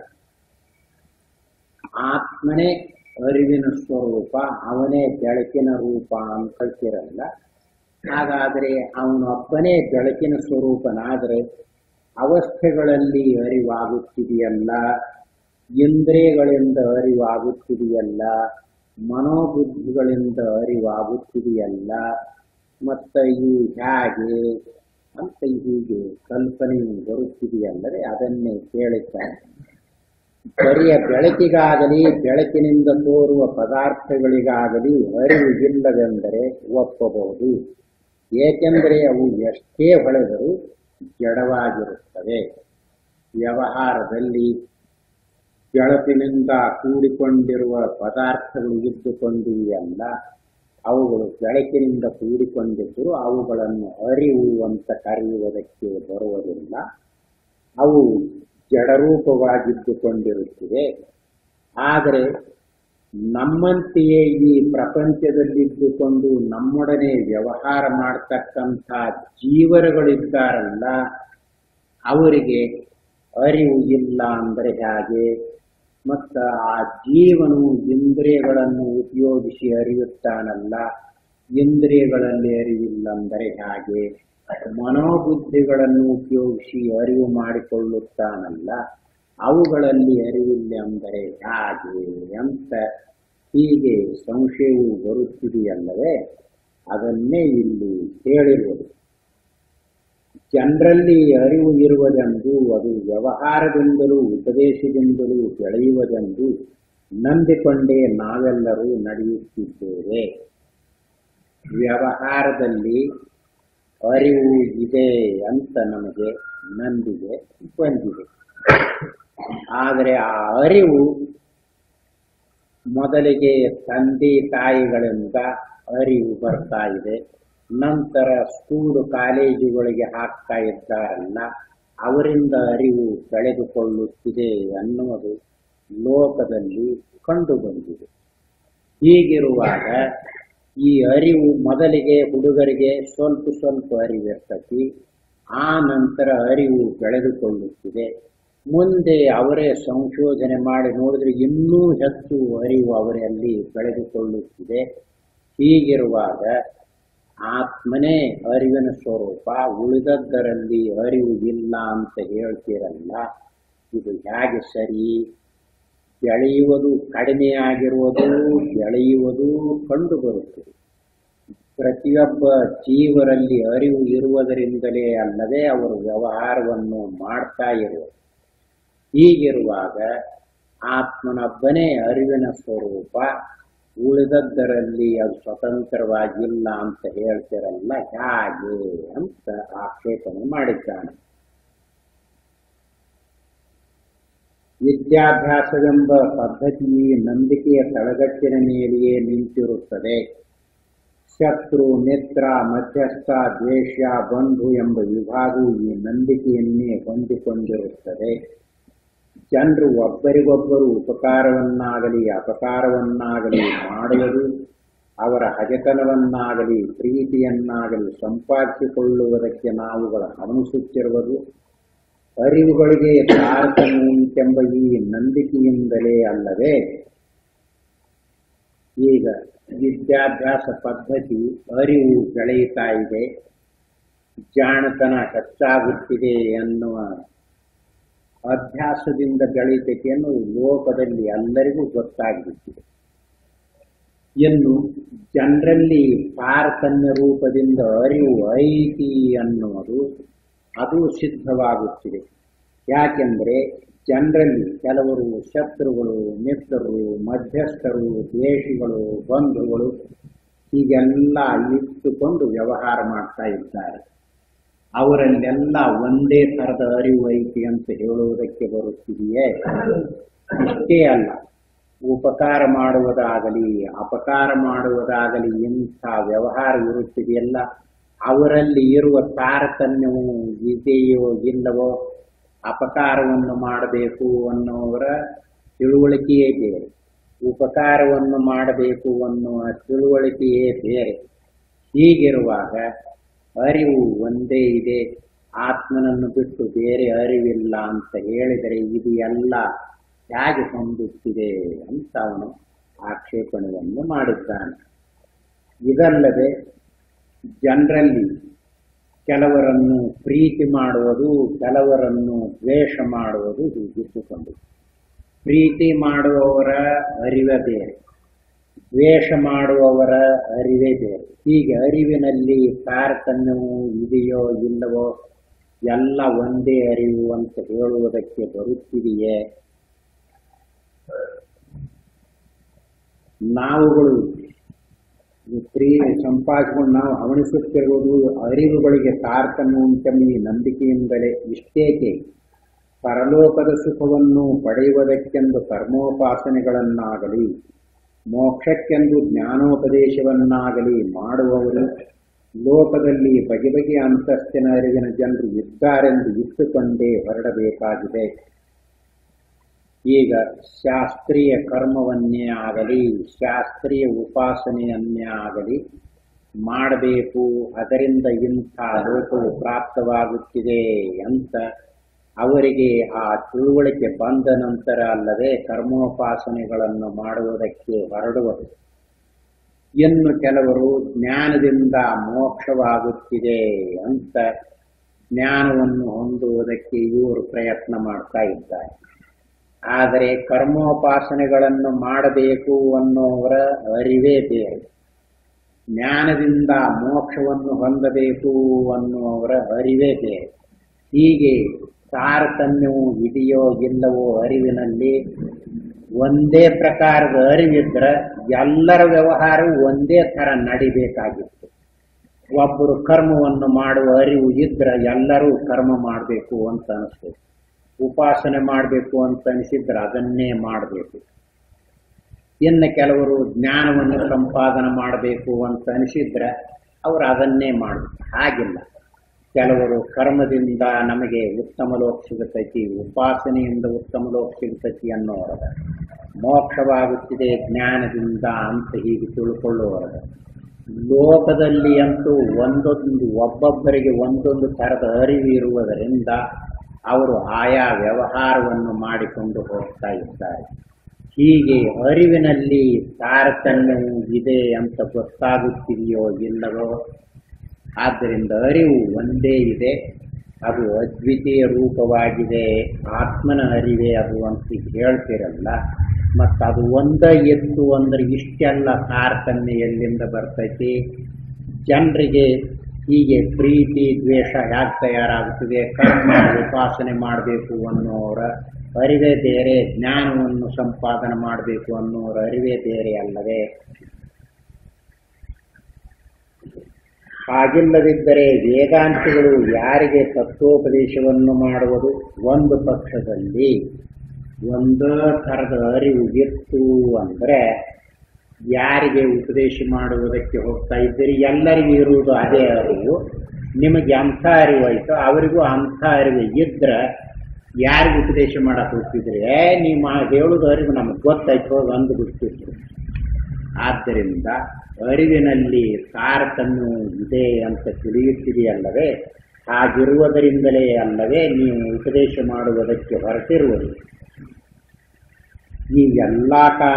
S1: ಆತ್ಮನೇ ಅರಿವಿನ ಸ್ವರೂಪ ಅವನೇ ಬೆಳಕಿನ ರೂಪ ಅಂತ ಹೇಳ್ತಿರಲ್ಲ ಹಾಗಾದರೆ ಅವನೊಬ್ಬನೇ ಬೆಳಕಿನ ಸ್ವರೂಪನಾದರೆ ಅವಸ್ಥೆಗಳಲ್ಲಿ ಅರಿವಾಗುತ್ತಿದೆಯಲ್ಲ ಇಂದ್ರಿಯಗಳಿಂದ ಅರಿವಾಗುತ್ತಿದೆಯಲ್ಲ ಮನೋಬುದ್ಧಿಗಳಿಂದ ಅರಿವಾಗುತ್ತಿದೆಯಲ್ಲ ಮತ್ತ ಈ ಹೇಗೆ ಅಂತ ಹೀಗೆ ಕಲ್ಪನೆಯು ಬರುತ್ತಿದೆಯಲ್ಲದೆ ಅದನ್ನೇ ಕೇಳುತ್ತಾರೆ ಬರಿಯ ಬೆಳಕಿಗಾಗಲಿ ಬೆಳಕಿನಿಂದ ತೋರುವ ಪದಾರ್ಥಗಳಿಗಾಗಲಿ ಅರಿವು ಇಲ್ಲವೆಂದರೆ ಒಪ್ಪಬಹುದು ಏಕೆಂದರೆ ಅವು ಎಷ್ಟೇ ಹೊಳೆದರೂ ಜಡವಾಗಿರುತ್ತವೆ ವ್ಯವಹಾರದಲ್ಲಿ ಬೆಳಕಿನಿಂದ ಕೂಡಿಕೊಂಡಿರುವ ಪದಾರ್ಥಗಳು ಇದ್ದುಕೊಂಡಿವೆಯಲ್ಲ ಅವುಗಳು ಬೆಳಕಿನಿಂದ ಕೂಡಿಕೊಂಡಿದ್ದರೂ ಅವುಗಳನ್ನು ಅರಿವು ಅಂತ ಕರೆಯುವುದಕ್ಕೆ ಬರುವುದಿಲ್ಲ ಅವು ಜಡರೂಪವಾಗಿದ್ದುಕೊಂಡಿರುತ್ತಿವೆ ಆದರೆ ನಮ್ಮಂತೆಯೇ ಈ ಪ್ರಪಂಚದಲ್ಲಿದ್ದುಕೊಂಡು ನಮ್ಮೊಡನೆ ವ್ಯವಹಾರ ಮಾಡ್ತಕ್ಕಂಥ ಜೀವರುಗಳಿದ್ದಾರಲ್ಲ ಅವರಿಗೆ ಅರಿವು ಇಲ್ಲ ಅಂದರೆ ಹೇಗೆ ಮತ್ತು ಆ ಜೀವನು ಇಂದ್ರಿಯಗಳನ್ನು ಉಪಯೋಗಿಸಿ ಅರಿಯುತ್ತಾನಲ್ಲ ಇಂದ್ರಿಯಗಳಲ್ಲಿ ಅರಿವಿಲ್ಲ ಅಂದರೆ ಹೇಗೆ ಮನೋಬುದ್ಧಿಗಳನ್ನು ಉಪಯೋಗಿಸಿ ಅರಿವು ಮಾಡಿಕೊಳ್ಳುತ್ತಾನಲ್ಲ ಅವುಗಳಲ್ಲಿ ಅರಿವಿಲ್ಲ ಅಂದರೆ ಹೇಗೆ ಅಂತ ಹೀಗೆ ಸಂಶಯವು ಬರುತ್ತಿದೆಯಲ್ಲವೇ ಅದನ್ನೇ ಇಲ್ಲಿ ಹೇಳಿರುವುದು ಜನರಲ್ಲಿ ಅರಿವು ಇರುವುದೆಂದು ಅದು ವ್ಯವಹಾರದಿಂದಲೂ ಉಪದೇಶದಿಂದಲೂ ಬೆಳೆಯುವುದೆಂದು ನಂಬಿಕೊಂಡೇ ನಾವೆಲ್ಲರೂ ನಡೆಯುತ್ತಿದ್ದೇವೆ ವ್ಯವಹಾರದಲ್ಲಿ ಅರಿವು ಇದೆ ಅಂತ ನಮಗೆ ನಂಬಿಕೆ ಬಂದಿದೆ ಆದರೆ ಆ ಅರಿವು ಮೊದಲಿಗೆ ತಂದೆ ತಾಯಿಗಳಿಂದ ಅರಿವು ಬರ್ತಾ ಇದೆ ನಂತರ ಸ್ಕೂಲು ಕಾಲೇಜುಗಳಿಗೆ ಹಾಕ್ತಾ ಇದ್ದಾರಲ್ಲ ಅವರಿಂದ ಅರಿವು ಬೆಳೆದುಕೊಳ್ಳುತ್ತಿದೆ ಅನ್ನುವುದು ಲೋಕದಲ್ಲಿ ಕಂಡುಬಂದಿದೆ ಹೀಗಿರುವಾಗ ಈ ಅರಿವು ಮೊದಲಿಗೆ ಹುಡುಗರಿಗೆ ಸ್ವಲ್ಪ ಸ್ವಲ್ಪ ಅರಿವಿರ್ತತಿ ಆ ನಂತರ ಅರಿವು ಬೆಳೆದುಕೊಳ್ಳುತ್ತಿದೆ ಮುಂದೆ ಅವರೇ ಸಂಶೋಧನೆ ಮಾಡಿ ನೋಡಿದ್ರೆ ಇನ್ನೂ ಹೆಚ್ಚು ಅರಿವು ಅವರಲ್ಲಿ ಬೆಳೆದುಕೊಳ್ಳುತ್ತಿದೆ ಹೀಗಿರುವಾಗ ಆತ್ಮನೇ ಅರಿವಿನ ಸ್ವರೂಪ ಉಳಿದದ್ದರಲ್ಲಿ ಅರಿವು ಇಲ್ಲ ಅಂತ ಹೇಳ್ತೀರಲ್ಲ ಇದು ಹೇಗೆ ಸರಿ ಬೆಳೆಯುವುದು ಕಡಿಮೆಯಾಗಿರುವುದು ಬೆಳೆಯುವುದು ಕಂಡು ಬರುತ್ತದೆ ಪ್ರತಿಯೊಬ್ಬ ಜೀವರಲ್ಲಿ ಅರಿವು ಇರುವುದರಿಂದಲೇ ಅಲ್ಲದೆ ಅವರು ವ್ಯವಹಾರವನ್ನು ಮಾಡ್ತಾ ಇರುವುದು ಹೀಗಿರುವಾಗ ಆತ್ಮನೊಬ್ಬನೇ ಅರಿವಿನ ಸ್ವರೂಪ ಉಳಿದದ್ದರಲ್ಲಿ ಅದು ಸ್ವತಂತ್ರವಾಗಿಲ್ಲ ಅಂತ ಹೇಳ್ತಿರಲ್ಲ ಹೇಗೆ ಅಂತ ಆಕ್ಷೇಪಣೆ ಮಾಡಿದ್ದಾನೆ ವಿದ್ಯಾಭ್ಯಾಸವೆಂಬ ಪದ್ಧತಿ ನಂಬಿಕೆಯ ತಳಗಟ್ಟಿನ ಮೇಲೆಯೇ ನಿಂತಿರುತ್ತದೆ ಶತ್ರು ಮಿತ್ರ ಮಧ್ಯಸ್ಥ ದ್ವೇಷ ಬಂಧು ಎಂಬ ವಿಭಾಗವು ಈ ನಂಬಿಕೆಯನ್ನೇ ಹೊಂದಿಕೊಂಡಿರುತ್ತದೆ ಜನರು ಒಬ್ಬರಿಗೊಬ್ಬರು ಉಪಕಾರವನ್ನಾಗಲಿ ಅಪಕಾರವನ್ನಾಗಲಿ ಮಾಡುವುದು ಅವರ ಹಗೆತನವನ್ನಾಗಲಿ ಪ್ರೀತಿಯನ್ನಾಗಲಿ ಸಂಪಾದಿಸಿಕೊಳ್ಳುವುದಕ್ಕೆ ನಾವುಗಳು ಹವಣಿಸುತ್ತಿರುವುದು ಅರಿವುಗಳಿಗೆ ತಾರತಮ್ಯ ಉಂಟೆಂಬ ಈ ನಂಬಿಕೆಯಿಂದಲೇ ಅಲ್ಲವೇ ಈಗ ವಿದ್ಯಾಭ್ಯಾಸ ಪದ್ಧತಿ ಅರಿವು ಬೆಳೆಯುತ್ತಾ ಇದೆ ಜಾಣತನ ಹೆಚ್ಚಾಗುತ್ತಿದೆ ಎನ್ನುವ ಅಭ್ಯಾಸದಿಂದ ಬೆಳೀತೈತೆ ಅನ್ನೋದು ಲೋಕದಲ್ಲಿ ಎಲ್ಲರಿಗೂ ಗೊತ್ತಾಗ್ಬಿಟ್ಟಿದೆ ಇನ್ನು ಜನರಲ್ಲಿ ತಾರತಮ್ಯ ರೂಪದಿಂದ ಅರಿವು ಐತಿ ಅನ್ನುವುದು ಅದು ಸಿದ್ಧವಾಗುತ್ತಿದೆ ಯಾಕೆಂದ್ರೆ ಜನರಲ್ಲಿ ಕೆಲವರು ಶತ್ರುಗಳು ಮಿತ್ರರು ಮಧ್ಯಸ್ಥರು ದ್ವೇಷಿಗಳು ಬಂಧುಗಳು ಹೀಗೆಲ್ಲ ಇಟ್ಟುಕೊಂಡು ವ್ಯವಹಾರ ಮಾಡ್ತಾ ಇದ್ದಾರೆ ಅವರಲ್ಲೆಲ್ಲ ಒಂದೇ ಥರದ ಅರಿವು ಐತಿ ಅಂತ ಹೇಳುವುದಕ್ಕೆ ಬರುತ್ತಿದೆಯೇ ಇಷ್ಟೇ ಅಲ್ಲ ಉಪಕಾರ ಮಾಡುವುದಾಗಲಿ ಅಪಕಾರ ಮಾಡುವುದಾಗಲಿ ಇಂಥ ವ್ಯವಹಾರ ಇರುತ್ತಿದೆಯಲ್ಲ ಅವರಲ್ಲಿ ಇರುವ ತಾರತಮ್ಯವು ಇದೆಯೋ ಇಲ್ಲವೋ ಅಪಕಾರವನ್ನು ಮಾಡಬೇಕು ಅನ್ನೋವರ ತಿಳುವಳಿಕೆಯೇ ಬೇರೆ ಉಪಕಾರವನ್ನು ಮಾಡಬೇಕು ಅನ್ನುವ ತಿಳುವಳಿಕೆಯೇ ಬೇರೆ ಹೀಗಿರುವಾಗ ಅರಿವು ಒಂದೇ ಇದೆ ಆತ್ಮನನ್ನು ಬಿಟ್ಟು ಬೇರೆ ಅರಿವಿಲ್ಲ ಅಂತ ಹೇಳಿದರೆ ಇದು ಎಲ್ಲ ಹೇಗೆ ಹೊಂದುತ್ತಿದೆ ಅಂತ ಅವನು ಆಕ್ಷೇಪಣೆಯನ್ನು ಮಾಡಿದ್ದಾನೆ ಇದಲ್ಲದೆ ಜನರಲ್ಲಿ ಕೆಲವರನ್ನು ಪ್ರೀತಿ ಮಾಡುವುದು ಕೆಲವರನ್ನು ದ್ವೇಷ ಮಾಡುವುದು ಹೀಗಿಟ್ಟುಕೊಂಡು ಪ್ರೀತಿ ಮಾಡುವವರ ಅರಿವೇ ಬೇರೆ ದ್ವೇಷ ಮಾಡುವವರ ಅರಿವೇ ಬೇರೆ ಹೀಗೆ ಅರಿವಿನಲ್ಲಿ ತಾರತಮ್ಯವು ಇದೆಯೋ ಇಲ್ಲವೋ ಎಲ್ಲ ಒಂದೇ ಅರಿವು ಅಂತ ಹೇಳುವುದಕ್ಕೆ ಬರುತ್ತಿದೆಯೇ ನಾವುಗಳು ಈ ಪ್ರೀ ಸಂಪಾದಿಸಿಕೊಂಡು ನಾವು ಹವಣಿಸುತ್ತಿರುವುದು ಅರಿವುಗಳಿಗೆ ತಾರತಮ್ಯ ಉಂಟೆಂಬ ಈ ನಂಬಿಕೆಯಿಂದಲೇ ಇಷ್ಟೇಕೆ ಪರಲೋಕದ ಸುಖವನ್ನು ಪಡೆಯುವುದಕ್ಕೆಂದು ಕರ್ಮೋಪಾಸನೆಗಳನ್ನಾಗಲಿ ಮೋಕ್ಷಕ್ಕೆಂದು ಜ್ಞಾನೋಪದೇಶವನ್ನಾಗಲಿ ಮಾಡುವವರು ಲೋಕದಲ್ಲಿ ಬಗೆ ಬಗೆಯ ಅಂತಸ್ತಿನ ಅರಿವಿನ ಜನರು ಇದ್ದಾರೆಂದು ಇಟ್ಟುಕೊಂಡೇ ಹೊರಡಬೇಕಾಗಿದೆ ಈಗ ಶಾಸ್ತ್ರೀಯ ಕರ್ಮವನ್ನೇ ಆಗಲಿ ಶಾಸ್ತ್ರೀಯ ಉಪಾಸನೆಯನ್ನೇ ಆಗಲಿ ಮಾಡಬೇಕು ಅದರಿಂದ ಇಂಥ ಲೋಕವು ಪ್ರಾಪ್ತವಾಗುತ್ತಿದೆ ಅಂತ ಅವರಿಗೆ ಆ ತಿಳುವಳಿಕೆ ಬಂದ ನಂತರ ಅಲ್ಲದೆ ಕರ್ಮೋಪಾಸನೆಗಳನ್ನು ಮಾಡುವುದಕ್ಕೆ ಹೊರಡುವರು ಇನ್ನು ಕೆಲವರು ಜ್ಞಾನದಿಂದ ಮೋಕ್ಷವಾಗುತ್ತಿದೆ ಅಂತ ಜ್ಞಾನವನ್ನು ಹೊಂದುವುದಕ್ಕೆ ಇವರು ಪ್ರಯತ್ನ ಮಾಡ್ತಾ ಇದ್ದಾರೆ ಆದರೆ ಕರ್ಮೋಪಾಸನೆಗಳನ್ನು ಮಾಡಬೇಕು ಅನ್ನೋವರ ಅರಿವೇ ಬೇರೆ ಜ್ಞಾನದಿಂದ ಮೋಕ್ಷವನ್ನು ಹೊಂದಬೇಕು ಅನ್ನುವವರ ಅರಿವೇ ಬೇರೆ ಹೀಗೆ ತಾರತಮ್ಯವು ಇದೆಯೋ ಇಲ್ಲವೋ ಅರಿವಿನಲ್ಲಿ ಒಂದೇ ಪ್ರಕಾರದ ಅರಿವಿದ್ರೆ ಎಲ್ಲರ ವ್ಯವಹಾರವು ಒಂದೇ ತರ ನಡಿಬೇಕಾಗಿತ್ತು ಒಬ್ಬರು ಕರ್ಮವನ್ನು ಮಾಡುವ ಅರಿವು ಇದ್ರೆ ಎಲ್ಲರೂ ಕರ್ಮ ಮಾಡಬೇಕು ಅಂತ ಅನಿಸ್ತದೆ ಉಪಾಸನೆ ಮಾಡಬೇಕು ಅಂತ ಅನಿಸಿದ್ರೆ ಅದನ್ನೇ ಮಾಡಬೇಕು ಇನ್ನು ಕೆಲವರು ಜ್ಞಾನವನ್ನು ಸಂಪಾದನೆ ಮಾಡಬೇಕು ಅಂತ ಅನಿಸಿದ್ರೆ ಅವರು ಅದನ್ನೇ ಮಾಡಬೇಕು ಹಾಗಿಲ್ಲ ಕೆಲವರು ಕರ್ಮದಿಂದ ನಮಗೆ ಉತ್ತಮ ಲೋಕ ಸಿಗುತ್ತೈತಿ ಉಪಾಸನೆಯಿಂದ ಉತ್ತಮ ಲೋಕ ಸಿಗುತ್ತೈತಿ ಅನ್ನೋರದ ಮೋಕ್ಷವಾಗುತ್ತಿದೆ ಜ್ಞಾನದಿಂದ ಅಂತ ಹೀಗೆ ತಿಳ್ಕೊಳ್ಳುವವರದ ಲೋಕದಲ್ಲಿ ಅಂತೂ ಒಂದೊಂದು ಒಬ್ಬೊಬ್ಬರಿಗೆ ಒಂದೊಂದು ಥರದ ಅರಿವು ಇರುವುದರಿಂದ ಅವರು ಆಯಾ ವ್ಯವಹಾರವನ್ನು ಮಾಡಿಕೊಂಡು ಹೋಗ್ತಾ ಇದ್ದಾರೆ ಹೀಗೆ ಅರಿವಿನಲ್ಲಿ ತಾರತಮ್ಯವು ಇದೆ ಅಂತ ಗೊತ್ತಾಗುತ್ತಿದೆಯೋ ಇಲ್ಲವೋ ಆದ್ದರಿಂದ ಅರಿವು ಒಂದೇ ಇದೆ ಅದು ಅದ್ವಿತೀಯ ರೂಪವಾಗಿದೆ ಆತ್ಮನ ಅರಿವೇ ಅದು ಅಂತ ಹೇಳ್ತಿರಲ್ಲ ಮತ್ತು ಅದು ಒಂದ ಎತ್ತು ಅಂದ್ರೆ ಇಷ್ಟೆಲ್ಲ ತಾರತಮ್ಯ ಎಲ್ಲಿಂದ ಬರ್ತೈತಿ ಜನರಿಗೆ ಹೀಗೆ ಪ್ರೀತಿ ದ್ವೇಷ ಯಾಕೆ ತಯಾರಾಗುತ್ತದೆ ಕರ್ಮ ಉಪಾಸನೆ ಮಾಡಬೇಕು ಅನ್ನೋರ ಅರಿವೇ ಬೇರೆ ಜ್ಞಾನವನ್ನು ಸಂಪಾದನೆ ಮಾಡಬೇಕು ಅನ್ನೋರ ಅರಿವೇ ಬೇರೆ ಅಲ್ಲವೇ ಹಾಗಿಲ್ಲದಿದ್ದರೆ ವೇದಾಂತಿಗಳು ಯಾರಿಗೆ ತತ್ವೋಪದೇಶವನ್ನು ಮಾಡುವುದು ಒಂದು ಪಕ್ಷದಲ್ಲಿ ಒಂದೇ ಥರದ ಅರಿವು ಇತ್ತು ಅಂದರೆ ಯಾರಿಗೆ ಉಪದೇಶ ಮಾಡುವುದಕ್ಕೆ ಹೋಗ್ತಾ ಇದ್ದೀರಿ ಎಲ್ಲರಿಗೂ ಇರುವುದು ಅದೇ ಅರಿವು ನಿಮಗೆ ಅಂಥ ಅರಿವು ಆಯಿತು ಅವರಿಗೂ ಅಂಥ ಅರಿವು ಇದ್ರೆ ಯಾರಿಗೆ ಉಪದೇಶ ಮಾಡಕ್ಕೆ ಹೋಗ್ತಿದ್ರಿ ಏ ನೀವು ಹೇಳುದು ಅರಿವು ನಮಗೆ ಗೊತ್ತಾಯ್ತು ಹೋಗಿ ಅಂದು ಬಿಡ್ತಿದ್ರು ಆದ್ದರಿಂದ ಅರಿವಿನಲ್ಲಿ ತಾರತಮ್ಯ ಇದೆ ಅಂತ ತಿಳಿಯುತ್ತಿದೆಯಲ್ಲವೇ ಹಾಗಿರುವುದರಿಂದಲೇ ಅಲ್ಲವೇ ನೀವು ಉಪದೇಶ ಮಾಡುವುದಕ್ಕೆ ಹೊರಟಿರುವುದು ಈ ಎಲ್ಲ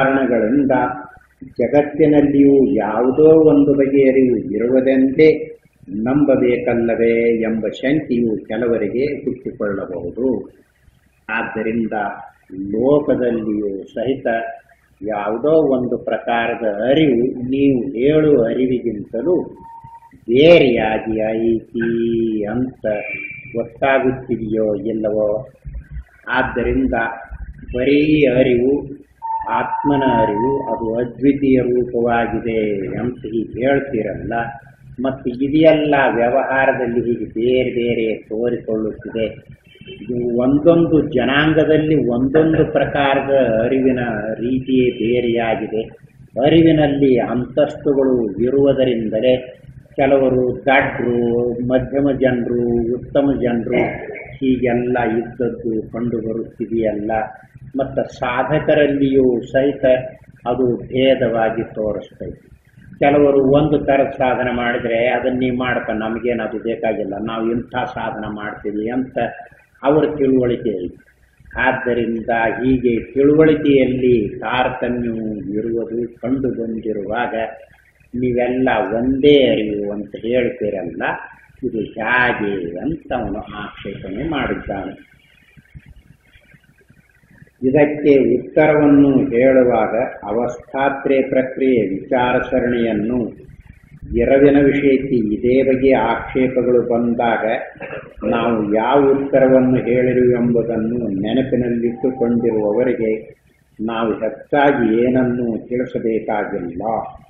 S1: ಕಾರಣಗಳಿಂದ ಜಗತ್ತಿನಲ್ಲಿಯೂ ಯಾವುದೋ ಒಂದು ಬಗೆಯ ಅರಿವು ಇರುವುದೆಂದೇ ನಂಬಬೇಕಲ್ಲವೇ ಎಂಬ ಶಂಕೆಯು ಕೆಲವರಿಗೆ ಹುಟ್ಟಿಕೊಳ್ಳಬಹುದು ಆದ್ದರಿಂದ ಲೋಕದಲ್ಲಿಯೂ ಸಹಿತ ಯಾವುದೋ ಒಂದು ಪ್ರಕಾರದ ಅರಿವು ನೀವು ಹೇಳುವ ಅರಿವಿಗಿಂತಲೂ ಬೇರೆಯಾಗಿ ಐತಿ ಅಂತ ಗೊತ್ತಾಗುತ್ತಿದೆಯೋ ಇಲ್ಲವೋ ಆದ್ದರಿಂದ ಬರೀ ಅರಿವು ಆತ್ಮನ ಅರಿವು ಅದು ಅದ್ವಿತೀಯ ರೂಪವಾಗಿದೆ ಅಂತ ಹೀಗೆ ಹೇಳ್ತೀರಲ್ಲ ಮತ್ತು ಇದೆಲ್ಲ ವ್ಯವಹಾರದಲ್ಲಿ ಹೀಗೆ ಬೇರೆ ಬೇರೆ ತೋರಿಕೊಳ್ಳುತ್ತಿದೆ ಇದು ಒಂದೊಂದು ಜನಾಂಗದಲ್ಲಿ ಒಂದೊಂದು ಪ್ರಕಾರದ ಅರಿವಿನ ರೀತಿಯೇ ಬೇರೆಯಾಗಿದೆ ಅರಿವಿನಲ್ಲಿ ಅಂತಸ್ತುಗಳು ಇರುವುದರಿಂದಲೇ ಕೆಲವರು ದಡ್ರು ಮಧ್ಯಮ ಜನರು ಉತ್ತಮ ಜನರು ಹೀಗೆಲ್ಲ ಇದ್ದದ್ದು ಕಂಡು ಬರುತ್ತಿದೆಯಲ್ಲ ಮತ್ತು ಸಾಧಕರಲ್ಲಿಯೂ ಸಹಿತ ಅದು ಭೇದವಾಗಿ ತೋರಿಸ್ತೈತಿ ಕೆಲವರು ಒಂದು ಥರದ ಸಾಧನೆ ಮಾಡಿದರೆ ಅದನ್ನ ನೀವು ಮಾಡ್ಕ ನಮಗೇನು ಅದು ಬೇಕಾಗಿಲ್ಲ ನಾವು ಇಂಥ ಸಾಧನ ಮಾಡ್ತೀವಿ ಅಂತ ಅವರ ತಿಳುವಳಿಕೆ ಐತಿ ಆದ್ದರಿಂದ ಹೀಗೆ ತಿಳುವಳಿಕೆಯಲ್ಲಿ ತಾರತಮ್ಯವು ಇರುವುದು ಕಂಡು ಬಂದಿರುವಾಗ ನೀವೆಲ್ಲ ಒಂದೇ ಅರಿವು ಅಂತ ಹೇಳ್ತೀರಲ್ಲ ಇದು ಹೇಗೆ ಅಂತ ಅವನು ಆಕ್ಷೇಪಣೆ ಮಾಡಿದ್ದಾನೆ ಇದಕ್ಕೆ ಉತ್ತರವನ್ನು ಹೇಳುವಾಗ ಅವಸ್ಥಾತ್ರೆ ಪ್ರಕ್ರಿಯೆ ವಿಚಾರ ಸರಣಿಯನ್ನು ಎರವಿನ ವಿಷಯಕ್ಕೆ ಇದೇ ಬಗೆಯ ಆಕ್ಷೇಪಗಳು ಬಂದಾಗ ನಾವು ಯಾವ ಉತ್ತರವನ್ನು ಹೇಳಿರುವೆಂಬುದನ್ನು ನೆನಪಿನಲ್ಲಿಟ್ಟುಕೊಂಡಿರುವವರಿಗೆ ನಾವು ಹೆಚ್ಚಾಗಿ ಏನನ್ನು ತಿಳಿಸಬೇಕಾಗಿಲ್ಲ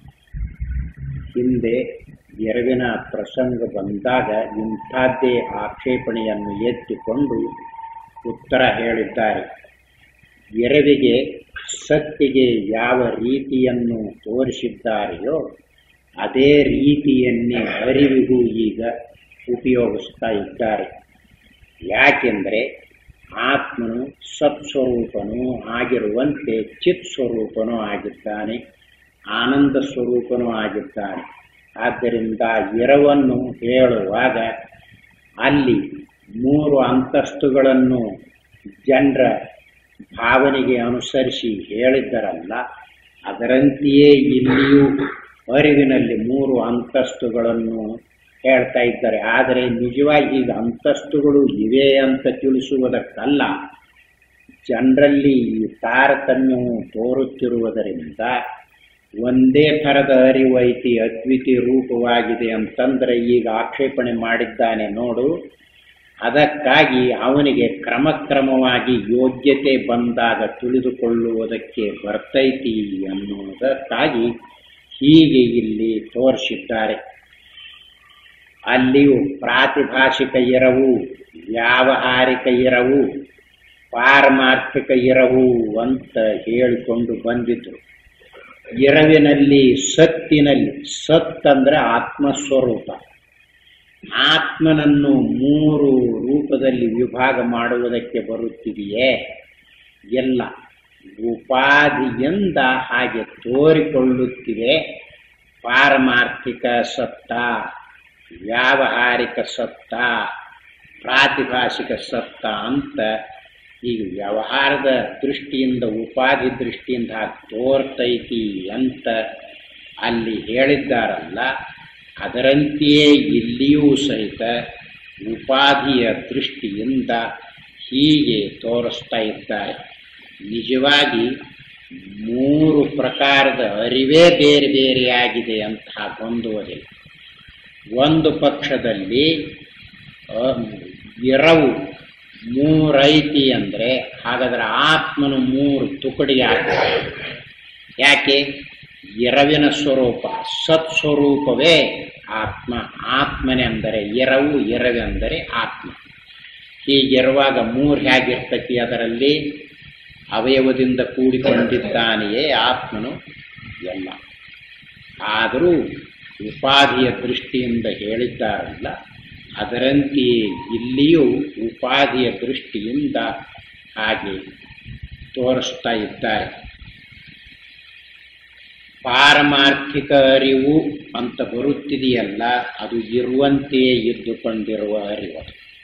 S1: ಹಿಂದೆ ಎರವಿನ ಪ್ರಸಂಗ ಬಂದಾಗ ಇಂಥದ್ದೇ ಆಕ್ಷೇಪಣೆಯನ್ನು ಎತ್ತಿಕೊಂಡು ಉತ್ತರ ಹೇಳಿದ್ದಾರೆ ಎರವಿಗೆ ಸತ್ತಿಗೆ ಯಾವ ರೀತಿಯನ್ನು ತೋರಿಸಿದ್ದಾರೆಯೋ ಅದೇ ರೀತಿಯನ್ನೇ ಅರಿವಿಗೂ ಈಗ ಉಪಯೋಗಿಸ್ತಾ ಇದ್ದಾರೆ ಯಾಕೆಂದರೆ ಆತ್ಮನು ಸತ್ಸ್ವರೂಪನೂ ಆಗಿರುವಂತೆ ಚಿತ್ ಸ್ವರೂಪನೂ ಆಗಿದ್ದಾನೆ ಆನಂದ ಸ್ವರೂಪನೂ ಆಗಿದ್ದಾನೆ ಆದ್ದರಿಂದ ಎರವನ್ನು ಹೇಳುವಾಗ ಅಲ್ಲಿ ಮೂರು ಅಂತಸ್ತುಗಳನ್ನು ಜನರ ಭಾವನೆಗೆ ಅನುಸರಿಸಿ ಹೇಳಿದ್ದರಲ್ಲ ಅದರಂತೆಯೇ ಇಲ್ಲಿಯೂ ಅರಿವಿನಲ್ಲಿ ಮೂರು ಅಂತಸ್ತುಗಳನ್ನು ಹೇಳ್ತಾ ಇದ್ದಾರೆ ಆದರೆ ನಿಜವಾಗಿ ಈಗ ಅಂತಸ್ತುಗಳು ಇವೆ ಅಂತ ತಿಳಿಸುವುದಕ್ಕಲ್ಲ ಜನರಲ್ಲಿ ಈ ತಾರತಮ್ಯವು ತೋರುತ್ತಿರುವುದರಿಂದ ಒಂದೇ ಥರದ ಅರಿವು ಐತಿ ಅದ್ವಿತೀಯ ರೂಪವಾಗಿದೆ ಅಂತಂದ್ರೆ ಈಗ ಆಕ್ಷೇಪಣೆ ಮಾಡಿದ್ದಾನೆ ನೋಡು ಅದಕ್ಕಾಗಿ ಅವನಿಗೆ ಕ್ರಮಕ್ರಮವಾಗಿ ಯೋಗ್ಯತೆ ಬಂದಾಗ ತಿಳಿದುಕೊಳ್ಳುವುದಕ್ಕೆ ಬರ್ತೈತಿ ಅನ್ನುವುದಕ್ಕಾಗಿ ಹೀಗೆ ಇಲ್ಲಿ ತೋರಿಸಿದ್ದಾರೆ ಅಲ್ಲಿಯೂ ಪ್ರಾತಿಭಾಷಿಕ ಇರವು ವ್ಯಾವಹಾರಿಕ ಇರವು ಪಾರಮಾರ್ಥಿಕ ಇರವು ಅಂತ ಹೇಳಿಕೊಂಡು ಬಂದಿದ್ರು ಎರವಿನಲ್ಲಿ ಸತ್ತಿನಲ್ಲಿ ಸತ್ ಅಂದ್ರೆ ಆತ್ಮಸ್ವರೂಪ ಆತ್ಮನನ್ನು ಮೂರು ರೂಪದಲ್ಲಿ ವಿಭಾಗ ಮಾಡುವುದಕ್ಕೆ ಬರುತ್ತಿದೆಯೇ ಎಲ್ಲ ಉಪಾಧಿಯಿಂದ ಹಾಗೆ ತೋರಿಕೊಳ್ಳುತ್ತಿವೆ ಪಾರಮಾರ್ಥಿಕ ಸತ್ತ ವ್ಯಾವಹಾರಿಕ ಸತ್ತ ಪ್ರಾತಿಭಾಷಿಕ ಸತ್ತ ಅಂತ ಈಗ ವ್ಯವಹಾರದ ದೃಷ್ಟಿಯಿಂದ ಉಪಾಧಿ ದೃಷ್ಟಿಯಿಂದ ಹಾಗೆ ತೋರ್ತೈತಿ ಅಂತ ಅಲ್ಲಿ ಹೇಳಿದ್ದಾರಲ್ಲ ಅದರಂತೆಯೇ ಇಲ್ಲಿಯೂ ಸಹಿತ ಉಪಾಧಿಯ ದೃಷ್ಟಿಯಿಂದ ಹೀಗೆ ತೋರಿಸ್ತಾ ಇದ್ದಾರೆ ನಿಜವಾಗಿ ಮೂರು ಪ್ರಕಾರದ ಅರಿವೇ ಬೇರೆ ಬೇರೆಯಾಗಿದೆ ಅಂತ ಹೊಂದುವುದಿಲ್ಲ ಒಂದು ಪಕ್ಷದಲ್ಲಿ ಎರವು ಮೂರೈತಿ ಅಂದರೆ ಹಾಗಾದ್ರೆ ಆತ್ಮನು ಮೂರು ತುಕಡಿಯಾಗ್ತದೆ ಯಾಕೆ ಎರವಿನ ಸ್ವರೂಪ ಸತ್ ಸ್ವರೂಪವೇ ಆತ್ಮ ಆತ್ಮನೆ ಅಂದರೆ ಎರವು ಎರವೆಂದರೆ ಆತ್ಮ ಹೀಗಿರುವಾಗ ಮೂರು ಹೇಗಿರ್ತತಿ ಅದರಲ್ಲಿ ಅವಯವದಿಂದ ಕೂಡಿಕೊಂಡಿದ್ದಾನೆಯೇ ಆತ್ಮನು ಎಲ್ಲ ಆದರೂ ಉಪಾಧಿಯ ದೃಷ್ಟಿಯಿಂದ ಹೇಳಿದ್ದಾರಲ್ಲ ಅದರಂತೆಯೇ ಇಲ್ಲಿಯೂ ಉಪಾಧಿಯ ದೃಷ್ಟಿಯಿಂದ ಹಾಗೆ ತೋರಿಸ್ತಾ ಇದ್ದಾರೆ ಪಾರಮಾರ್ಥಿಕ ಅರಿವು ಅಂತ ಬರುತ್ತಿದೆಯಲ್ಲ ಅದು ಇರುವಂತೆಯೇ ಇದ್ದುಕೊಂಡಿರುವ ಅರಿವು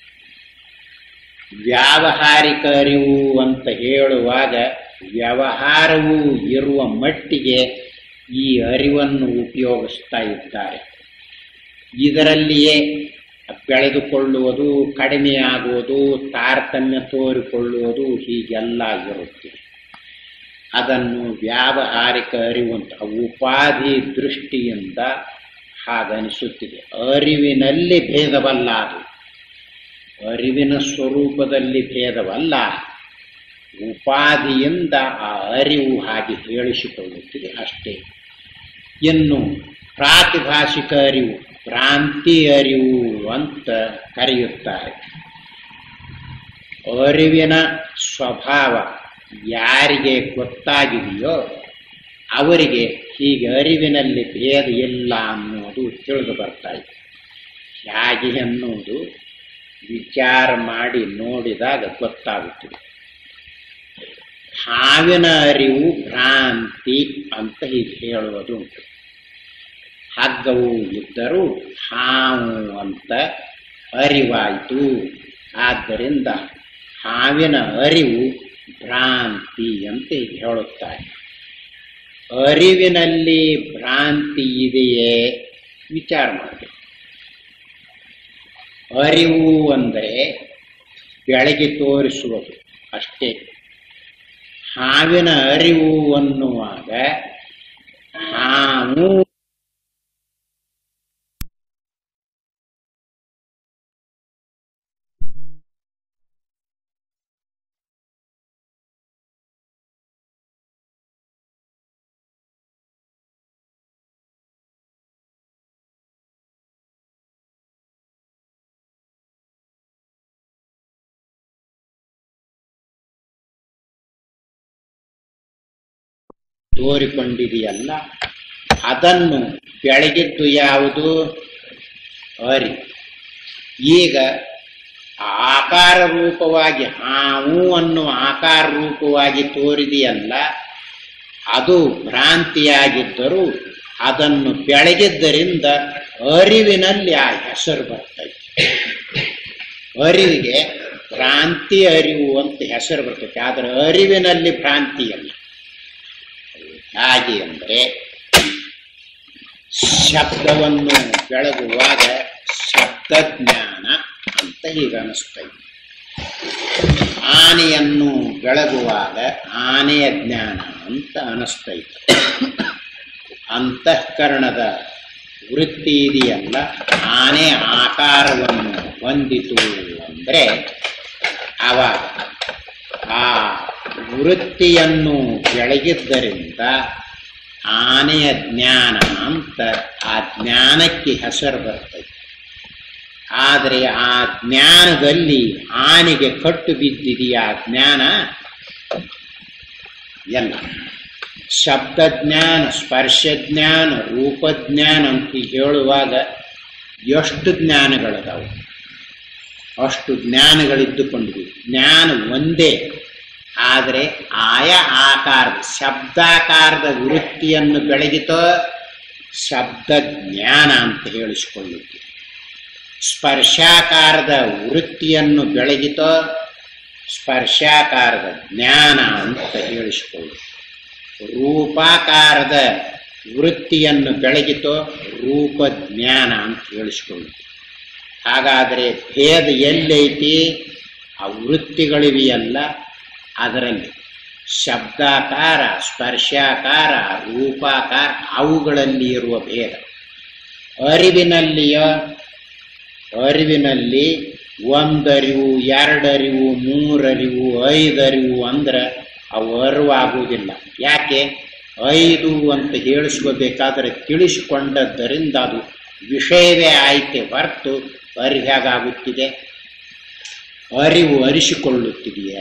S1: ವ್ಯಾವಹಾರಿಕ ಅರಿವು ಅಂತ ಹೇಳುವಾಗ ವ್ಯವಹಾರವು ಇರುವ ಮಟ್ಟಿಗೆ ಈ ಅರಿವನ್ನು ಉಪಯೋಗಿಸ್ತಾ ಇದ್ದಾರೆ ಇದರಲ್ಲಿಯೇ ಬೆಳೆದುಕೊಳ್ಳುವುದು ಕಡಿಮೆಯಾಗುವುದು ತಾರತಮ್ಯ ತೋರಿಕೊಳ್ಳುವುದು ಹೀಗೆಲ್ಲ ಇರುತ್ತದೆ ಅದನ್ನು ವ್ಯಾವಹಾರಿಕ ಅರಿವಂತ ಉಪಾಧಿ ದೃಷ್ಟಿಯಿಂದ ಹಾಗನಿಸುತ್ತಿದೆ ಅರಿವಿನಲ್ಲಿ ಭೇದವಲ್ಲ ಅದು ಅರಿವಿನ ಸ್ವರೂಪದಲ್ಲಿ ಭೇದವಲ್ಲ ಉಪಾಧಿಯಿಂದ ಆ ಅರಿವು ಹಾಗೆ ಹೇಳಿಸಿಕೊಳ್ಳುತ್ತಿದೆ ಅಷ್ಟೇ ಇನ್ನು ಪ್ರಾತಿಭಾಷಿಕ ಅರಿವು ಭ್ರಾಂತಿ ಅರಿವು ಅಂತ ಕರೆಯುತ್ತಾರೆ ಅರಿವಿನ ಸ್ವಭಾವ ಯಾರಿಗೆ ಗೊತ್ತಾಗಿದೆಯೋ ಅವರಿಗೆ ಹೀಗೆ ಅರಿವಿನಲ್ಲಿ ಭೇದ ಇಲ್ಲ ಅನ್ನೋದು ತಿಳಿದು ಬರ್ತಾ ಇದೆ ಹೇಗೆ ಅನ್ನೋದು ವಿಚಾರ ಮಾಡಿ ನೋಡಿದಾಗ ಗೊತ್ತಾಗುತ್ತದೆ ಹಾವಿನ ಅರಿವು ಭ್ರಾಂತಿ ಅಂತ ಹೀಗೆ ಹೇಳುವುದು ಉಂಟು ಹಗ್ಗವು ಇದ್ದರೂ ಹಾವು ಅಂತ ಅರಿವಾಯಿತು ಆದ್ದರಿಂದ ಹಾವಿನ ಅರಿವು ಭ್ರಾಂತಿ ಅಂತ ಹೀಗೆ ಹೇಳುತ್ತಾರೆ ಅರಿವಿನಲ್ಲಿ ಭ್ರಾಂತಿ ಇದೆಯೇ ವಿಚಾರ ಮಾಡಬೇಕು ಅರಿವು ಅಂದರೆ ಬೆಳಗ್ಗೆ ತೋರಿಸುವುದು ಅಷ್ಟೇ ಹಾವಿನ ಅರಿವು ಅನ್ನುವಾಗ ಹಾವು ತೋರಿಕೊಂಡಿದೆಯಲ್ಲ ಅದನ್ನು ಬೆಳಗಿದ್ದು ಯಾವುದು ಅರಿ ಈಗ ಆಕಾರ ರೂಪವಾಗಿ ಹಾವು ಅನ್ನುವ ಆಕಾರ ರೂಪವಾಗಿ ತೋರಿದೆಯಲ್ಲ ಅದು ಭ್ರಾಂತಿಯಾಗಿದ್ದರೂ ಅದನ್ನು ಬೆಳಗಿದ್ದರಿಂದ ಅರಿವಿನಲ್ಲಿ ಆ ಹೆಸರು ಬರ್ತೈತೆ ಅರಿವಿಗೆ ಭ್ರಾಂತಿ ಅರಿವು ಅಂತ ಹೆಸರು ಬರ್ತೈತೆ ಆದರೆ ಅರಿವಿನಲ್ಲಿ ಭ್ರಾಂತಿ ಅಲ್ಲ ಹಾಗೆ ಅಂದರೆ ಶಬ್ದವನ್ನು ಬೆಳಗುವಾಗ ಶಬ್ದಜ್ಞಾನ ಅಂತ ಹೀಗೆ ಅನಿಸ್ತೈತೆ ಆನೆಯನ್ನು ಬೆಳಗುವಾಗ ಆನೆಯ ಜ್ಞಾನ ಅಂತ ಅನಿಸ್ತೈತೆ ಅಂತಃಕರಣದ ವೃತ್ತಿ ಇದೆಯಲ್ಲ ಆನೆ ಆಕಾರವನ್ನು ಹೊಂದಿತು ಅಂದರೆ ಆವಾಗ ಆ ವೃತ್ತಿಯನ್ನು ಬೆಳಗಿದ್ದರಿಂದ ಆನೆಯ ಜ್ಞಾನ ಅಂತ ಆ ಜ್ಞಾನಕ್ಕೆ ಹೆಸರು ಬರ್ತೈತೆ ಆದರೆ ಆ ಜ್ಞಾನದಲ್ಲಿ ಆನೆಗೆ ಕಟ್ಟು ಬಿದ್ದಿದೆಯಾ ಜ್ಞಾನ ಎಲ್ಲ ಶಬ್ದಜ್ಞಾನ ಸ್ಪರ್ಶಜ್ಞಾನ ರೂಪಜ್ಞಾನ ಅಂತ ಹೇಳುವಾಗ ಎಷ್ಟು ಜ್ಞಾನಗಳಿದಾವೆ ಅಷ್ಟು ಜ್ಞಾನಗಳಿದ್ದುಕೊಂಡಿವೆ ಜ್ಞಾನ ಒಂದೇ ಆದರೆ ಆಯಾ ಆಕಾರದ ಶಬ್ದಾಕಾರದ ವೃತ್ತಿಯನ್ನು ಬೆಳಗಿತೋ ಶಬ್ದ ಜ್ಞಾನ ಅಂತ ಹೇಳಿಸಿಕೊಳ್ಳುತ್ತೆ ಸ್ಪರ್ಶಾಕಾರದ ವೃತ್ತಿಯನ್ನು ಬೆಳಗಿತೋ ಸ್ಪರ್ಶಾಕಾರದ ಜ್ಞಾನ ಅಂತ ಹೇಳಿಸಿಕೊಳ್ಳುತ್ತೆ ರೂಪಾಕಾರದ ವೃತ್ತಿಯನ್ನು ಬೆಳಗಿತೋ ರೂಪ ಜ್ಞಾನ ಅಂತ ಹೇಳಿಸಿಕೊಳ್ಳುತ್ತೆ ಹಾಗಾದರೆ ಭೇದ ಎಲ್ಲೈತಿ ಆ ವೃತ್ತಿಗಳಿವೆಯಲ್ಲ ಅದರಲ್ಲಿ ಶಬ್ದಾಕಾರ ಸ್ಪರ್ಶಾಕಾರ ರೂಪಾಕಾರ ಅವುಗಳಲ್ಲಿ ಇರುವ ಭೇದ ಅರಿವಿನಲ್ಲಿಯ ಅರಿವಿನಲ್ಲಿ ಒಂದರಿವು ಎರಡರಿವು ಮೂರರಿವು ಐದರಿವು ಅಂದ್ರೆ ಅವು ಅರಿವಾಗುವುದಿಲ್ಲ ಯಾಕೆ ಐದು ಅಂತ ಹೇಳಿಸ್ಕೋಬೇಕಾದ್ರೆ ತಿಳಿಸಿಕೊಂಡದ್ದರಿಂದ ಅದು ವಿಷಯವೇ ಆಯ್ತೆ ಹೊರತು ಅರಿವಾಗುತ್ತಿದೆ ಅರಿವು ಅರಿಸಿಕೊಳ್ಳುತ್ತಿದೆಯೇ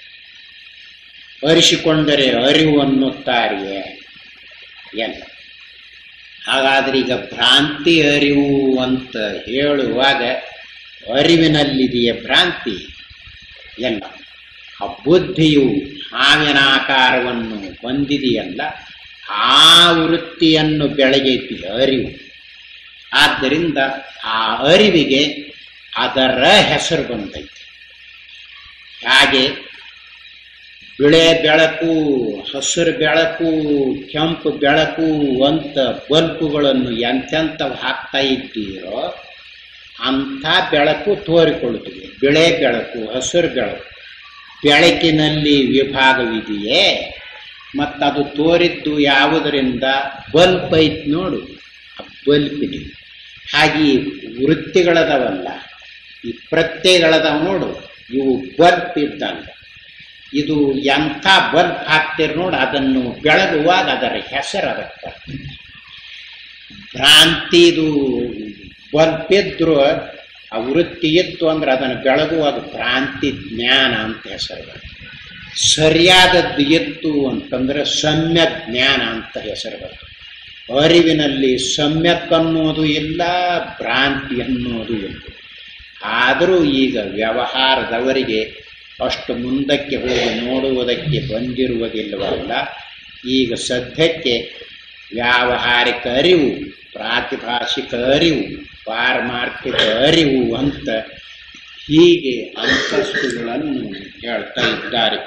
S1: ಅರಿಸಿಕೊಂಡರೆ ಅರಿವು ಅನ್ನುತ್ತಾರೆಯೇ ಎಲ್ಲ ಹಾಗಾದ್ರೆ ಈಗ ಭ್ರಾಂತಿ ಅರಿವು ಅಂತ ಹೇಳುವಾಗ ಅರಿವಿನಲ್ಲಿದೆಯೇ ಭ್ರಾಂತಿ ಎಲ್ಲ ಆ ಬುದ್ಧಿಯು ಹಾವಿನ ಆಕಾರವನ್ನು ಹೊಂದಿದೆಯಲ್ಲ ಆ ವೃತ್ತಿಯನ್ನು ಬೆಳಗೈತಿ ಅರಿವು ಆದ್ದರಿಂದ ಆ ಅರಿವಿಗೆ ಅದರ ಹೆಸರು ಬಂದೈತಿ ಹಾಗೆ ಬಿಳೆ ಬೆಳಕು ಹಸಿರು ಬೆಳಕು ಕೆಂಪು ಬೆಳಕು ಅಂತ ಬಲ್ಬುಗಳನ್ನು ಎಂತೆಂಥವು ಹಾಕ್ತಾ ಇದ್ದೀರೋ ಅಂಥ ಬೆಳಕು ತೋರಿಕೊಳ್ಳುತ್ತದೆ ಬಿಳೆ ಬೆಳಕು ಹಸಿರು ಬೆಳಕು ಬೆಳಕಿನಲ್ಲಿ ವಿಭಾಗವಿದೆಯೇ ಮತ್ತದು ತೋರಿದ್ದು ಯಾವುದರಿಂದ ಬಲ್ಪ್ ಐತ್ ನೋಡು ಆ ಬಲ್ಪ್ ಇದೆ ಹಾಗೆ ಈ ವೃತ್ತಿಗಳದವಲ್ಲ ಈ ಪ್ರತ್ಯಯಗಳದವ ನೋಡು ಇವು ಬಲ್ಪ್ ಇದ್ದಂಗ ಇದು ಎಂಥ ಬಲ್ಪ್ ಹಾಕ್ತೀರಿ ನೋಡು ಅದನ್ನು ಬೆಳಗುವಾಗ ಅದರ ಹೆಸರು ಅದಕ್ಕೆ ಬರ್ತದೆ ಭ್ರಾಂತಿದು ಬಲ್ಪ್ ಇದ್ರು ಆ ವೃತ್ತಿ ಇತ್ತು ಅಂದ್ರೆ ಅದನ್ನು ಬೆಳಗುವಾಗ ಭ್ರಾಂತಿ ಜ್ಞಾನ ಅಂತ ಹೆಸರು ಬರ್ತದೆ ಸರಿಯಾದದ್ದು ಎತ್ತು ಅಂತಂದ್ರೆ ಸಮ್ಯಕ್ ಜ್ಞಾನ ಅಂತ ಹೆಸರು ಬರ್ತದೆ ಅರಿವಿನಲ್ಲಿ ಸಮ್ಯಕ್ ಅನ್ನೋದು ಇಲ್ಲ ಭ್ರಾಂತಿ ಅನ್ನೋದು ಇಲ್ಲ ಆದರೂ ಈಗ ವ್ಯವಹಾರದವರಿಗೆ ಅಷ್ಟು ಮುಂದಕ್ಕೆ ಹೋಗಿ ನೋಡುವುದಕ್ಕೆ ಬಂದಿರುವುದಿಲ್ಲವಲ್ಲ ಈಗ ಸದ್ಯಕ್ಕೆ ವ್ಯಾವಹಾರಿಕ ಅರಿವು ಪ್ರಾತಿಭಾಷಿಕ ಅರಿವು ಪಾರಮಾರ್ಥಿಕ ಅರಿವು ಅಂತ ಹೀಗೆ ಅಂತಸ್ತುಗಳನ್ನು ಹೇಳ್ತಾ ಇದ್ದಾರೆ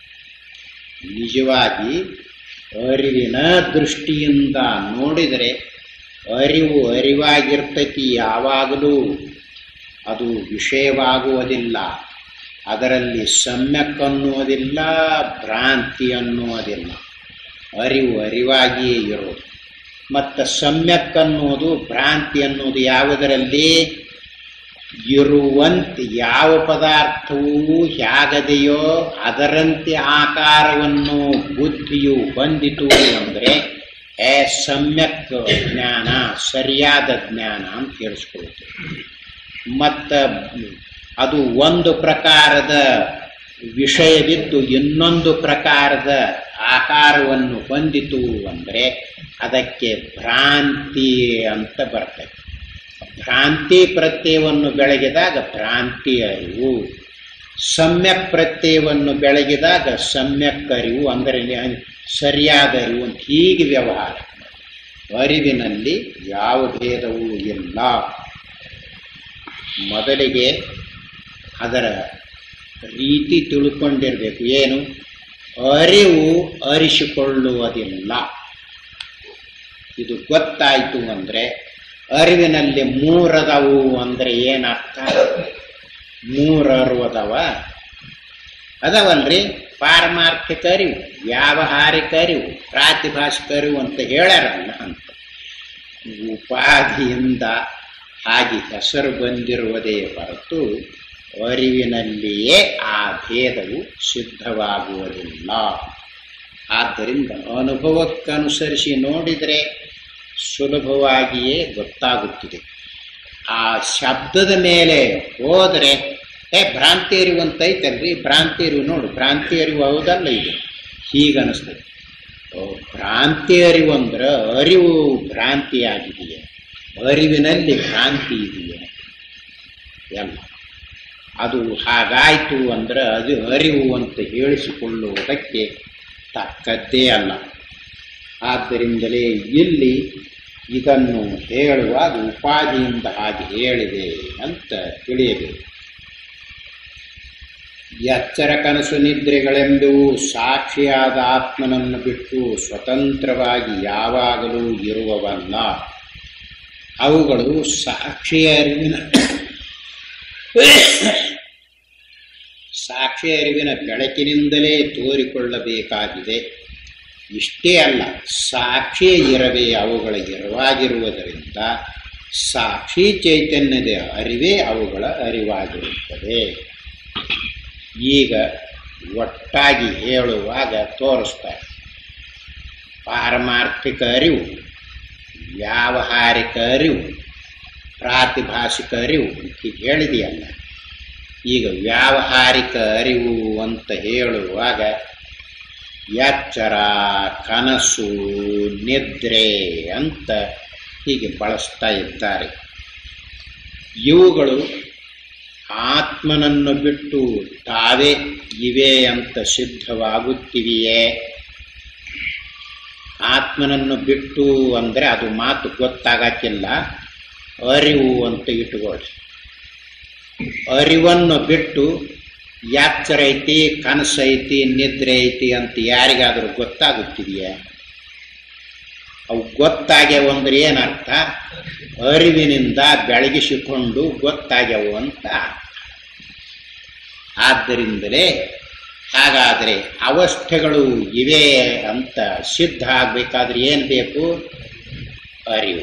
S1: ನಿಜವಾಗಿ ಅರಿವಿನ ದೃಷ್ಟಿಯಿಂದ ನೋಡಿದರೆ ಅರಿವು ಅರಿವಾಗಿರ್ತೈತಿ ಯಾವಾಗಲೂ ಅದು ವಿಷಯವಾಗುವುದಿಲ್ಲ ಅದರಲ್ಲಿ ಸಮ್ಯಕ್ ಅನ್ನುವುದಿಲ್ಲ ಭ್ರಾಂತಿ ಅನ್ನುವುದಿಲ್ಲ ಅರಿವು ಅರಿವಾಗಿಯೇ ಇರೋದು ಮತ್ತು ಸಮ್ಯಕ್ ಅನ್ನೋದು ಭ್ರಾಂತಿ ಅನ್ನೋದು ಯಾವುದರಲ್ಲಿ ಇರುವಂತೆ ಯಾವ ಪದಾರ್ಥವು ಹೇಗದೆಯೋ ಅದರಂತೆ ಆಕಾರವನ್ನು ಬುದ್ಧಿಯು ಹೊಂದಿತು ಅಂದರೆ ಏ ಸಮ್ಯಕ್ ಜ್ಞಾನ ಸರಿಯಾದ ಜ್ಞಾನ ಅಂತ ಹೇಳಿಸ್ಕೊಳ್ತೇವೆ ಮತ್ತು ಅದು ಒಂದು ಪ್ರಕಾರದ ವಿಷಯವಿದ್ದು ಇನ್ನೊಂದು ಪ್ರಕಾರದ ಆಕಾರವನ್ನು ಹೊಂದಿತು ಅಂದರೆ ಅದಕ್ಕೆ ಭ್ರಾಂತಿ ಅಂತ ಬರ್ತದೆ ಭ್ರಾಂತಿ ಪ್ರತ್ಯಯವನ್ನು ಬೆಳಗಿದಾಗ ಭ್ರಾಂತಿ ಅರಿವು ಸಮ್ಯಕ್ ಪ್ರತ್ಯಯವನ್ನು ಬೆಳಗಿದಾಗ ಸಮ್ಯಕ್ ಅರಿವು ಅಂದರೆ ಸರಿಯಾದ ಅರಿವು ಅಂತ ಹೀಗೆ ವ್ಯವಹಾರ ಅರಿವಿನಲ್ಲಿ ಯಾವ ಭೇದವೂ ಇಲ್ಲ ಮೊದಲಿಗೆ ಅದರ ರೀತಿ ತಿಳ್ಕೊಂಡಿರಬೇಕು ಏನು ಅರಿವು ಅರಿಸಿಕೊಳ್ಳುವುದಿಲ್ಲ ಇದು ಗೊತ್ತಾಯಿತು ಅಂದರೆ ಅರಿವಿನಲ್ಲಿ ಮೂರದವು ಅಂದರೆ ಏನರ್ಥ ಮೂರರು ಅದಾವ ಅದಾವಲ್ರಿ ಪಾರಮಾರ್ಥಿಕ ಅರಿವು ವ್ಯಾವಹಾರಿಕ ಅರಿವು ಪ್ರಾತಿಭಾಷಿಕ ಅರಿವು ಅಂತ ಹೇಳ್ಯಾರಲ್ಲ ಅಂತ ಉಪಾಧಿಯಿಂದ ಹಾಗೆ ಹೆಸರು ಬಂದಿರುವುದೇ ಹೊರತು ಅರಿವಿನಲ್ಲಿಯೇ ಆ ಭೇದವು ಸಿದ್ಧವಾಗುವುದಿಲ್ಲ ಆದ್ದರಿಂದ ಅನುಭವಕ್ಕನುಸರಿಸಿ ನೋಡಿದರೆ ಸುಲಭವಾಗಿಯೇ ಗೊತ್ತಾಗುತ್ತಿದೆ ಆ ಶಬ್ದದ ಮೇಲೆ ಹೋದರೆ ಏ ಭ್ರಾಂತಿ ಅರಿವು ಅಂತ ಐತಲ್ರಿ ಭ್ರಾಂತಿ ಅರಿವು ನೋಡು ಭ್ರಾಂತಿ ಅರಿವು ಹೌದಲ್ಲ ಇದು ಹೀಗನಿಸ್ತದೆ ಓ, ಭ್ರಾಂತಿ ಅರಿವು ಅಂದ್ರೆ ಅರಿವು ಭ್ರಾಂತಿಯಾಗಿದೆಯೇ ಅರಿವಿನಲ್ಲಿ ಭ್ರಾಂತಿ ಇದೆಯೇ ಎಲ್ಲ ಅದು ಹಾಗಾಯಿತು ಅಂದ್ರೆ ಅದು ಅರಿವು ಅಂತ ಹೇಳಿಸಿಕೊಳ್ಳುವುದಕ್ಕೆ ತಕ್ಕದ್ದೇ ಅಲ್ಲ ಆದ್ದರಿಂದಲೇ ಇಲ್ಲಿ ಇದನ್ನು ಹೇಳುವಾಗ ಉಪಾಧಿಯಿಂದ ಹಾಗೆ ಹೇಳಿದೆ ಅಂತ ತಿಳಿಯಬೇಕು ಎಚ್ಚರ ಕನಸು ನಿದ್ರೆಗಳೆಂಬುವು ಸಾಕ್ಷಿಯಾದ ಆತ್ಮನನ್ನು ಬಿಟ್ಟು ಸ್ವತಂತ್ರವಾಗಿ ಯಾವಾಗಲೂ ಇರುವವಲ್ಲ ಅವುಗಳು ಸಾಕ್ಷಿ ಅರಿವಿನ ಸಾಕ್ಷಿ ಅರಿವಿನ ಬೆಳಕಿನಿಂದಲೇ ತೋರಿಕೊಳ್ಳಬೇಕಾಗಿದೆ ಇಷ್ಟೇ ಅಲ್ಲ ಸಾಕ್ಷಿ ಇರವೇ ಅವುಗಳ ಇರವಾಗಿರುವುದರಿಂದ ಸಾಕ್ಷಿ ಚೈತನ್ಯದ ಅರಿವೇ ಅವುಗಳ ಅರಿವಾಗಿರುತ್ತದೆ ಈಗ ಒಟ್ಟಾಗಿ ಹೇಳುವಾಗ ತೋರಿಸ್ತಾರೆ ಪಾರಮಾರ್ಥಿಕ ಅರಿವು ವ್ಯಾವಹಾರಿಕ ಅರಿವು ಪ್ರಾತಿಭಾಷಿಕ ಅರಿವು ಹೀಗೆ ಹೇಳಿದೆಯಲ್ಲ ಈಗ ವ್ಯಾವಹಾರಿಕ ಅರಿವು ಅಂತ ಹೇಳುವಾಗ ಎಚ್ಚರ ಕನಸು ನಿದ್ರೆ ಅಂತ ಹೀಗೆ ಬಳಸ್ತಾ ಇದ್ದಾರೆ ಇವುಗಳು ಆತ್ಮನನ್ನು ಬಿಟ್ಟು ತಾವೇ ಇವೆ ಅಂತ ಸಿದ್ಧವಾಗುತ್ತಿವೆಯೇ ಆತ್ಮನನ್ನು ಬಿಟ್ಟು ಅಂದರೆ ಅದು ಮಾತು ಗೊತ್ತಾಗಕ್ಕಿಲ್ಲ ಅರಿವು ಅಂತ ಇಟ್ಟುಕೊಳ್ಳಿ ಅರಿವನ್ನು ಬಿಟ್ಟು ಎಚ್ಚರ ಐತಿ ಕನಸೈತಿ ನಿದ್ರೆ ಐತಿ ಅಂತ ಯಾರಿಗಾದರೂ ಗೊತ್ತಾಗುತ್ತಿದೆಯಾ ಅವು ಗೊತ್ತಾಗ್ಯಾವ ಅಂದ್ರೆ ಏನರ್ಥ ಅರಿವಿನಿಂದ ಬೆಳಗಿಸಿಕೊಂಡು ಗೊತ್ತಾಗ್ಯಾವು ಅಂತ ಆದ್ದರಿಂದಲೇ ಹಾಗಾದರೆ ಅವಸ್ಥೆಗಳು ಇವೆ ಅಂತ ಸಿದ್ಧ ಆಗಬೇಕಾದ್ರೆ ಏನು ಬೇಕು ಅರಿವು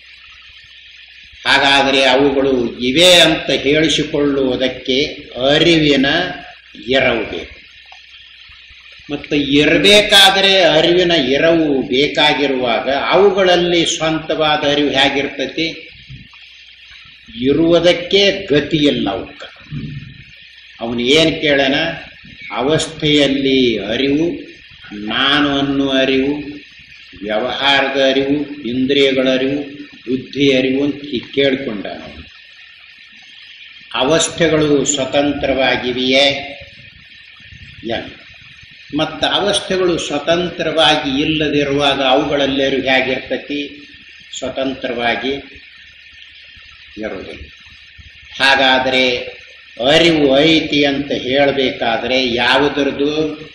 S1: ಹಾಗಾದರೆ ಅವುಗಳು ಇವೆ ಅಂತ ಹೇಳಿಸಿಕೊಳ್ಳುವುದಕ್ಕೆ ಅರಿವಿನ ಎರವು ಬೇಕು ಮತ್ತು ಇರಬೇಕಾದರೆ ಅರಿವಿನ ಎರವು ಬೇಕಾಗಿರುವಾಗ ಅವುಗಳಲ್ಲಿ ಸ್ವಂತವಾದ ಅರಿವು ಹೇಗಿರ್ತೈತಿ ಇರುವುದಕ್ಕೆ ಗತಿಯಿಲ್ಲ ಅವಕ್ಕೆ ಅವನು ಏನು ಕೇಳನ ಅವಸ್ಥೆಯಲ್ಲಿ ಅರಿವು ನಾನು ಅನ್ನುವ ಅರಿವು ವ್ಯವಹಾರದ ಅರಿವು ಇಂದ್ರಿಯಗಳ ಅರಿವು ಬುದ್ಧಿ ಅರಿವು ಅಂತ ಕೇಳಿಕೊಂಡ ಅವನು ಅವಸ್ಥೆಗಳು ಸ್ವತಂತ್ರವಾಗಿವೆಯೇ ಎನ್ ಮತ್ತು ಅವಸ್ಥೆಗಳು ಸ್ವತಂತ್ರವಾಗಿ ಇಲ್ಲದಿರುವಾಗ ಅವುಗಳಲ್ಲಿ ಅರಿವು ಹೇಗಿರ್ತತಿ ಸ್ವತಂತ್ರವಾಗಿ ಇರುವುದಿಲ್ಲ ಹಾಗಾದರೆ ಅರಿವು ಐತಿ ಅಂತ ಹೇಳಬೇಕಾದ್ರೆ ಯಾವುದರದು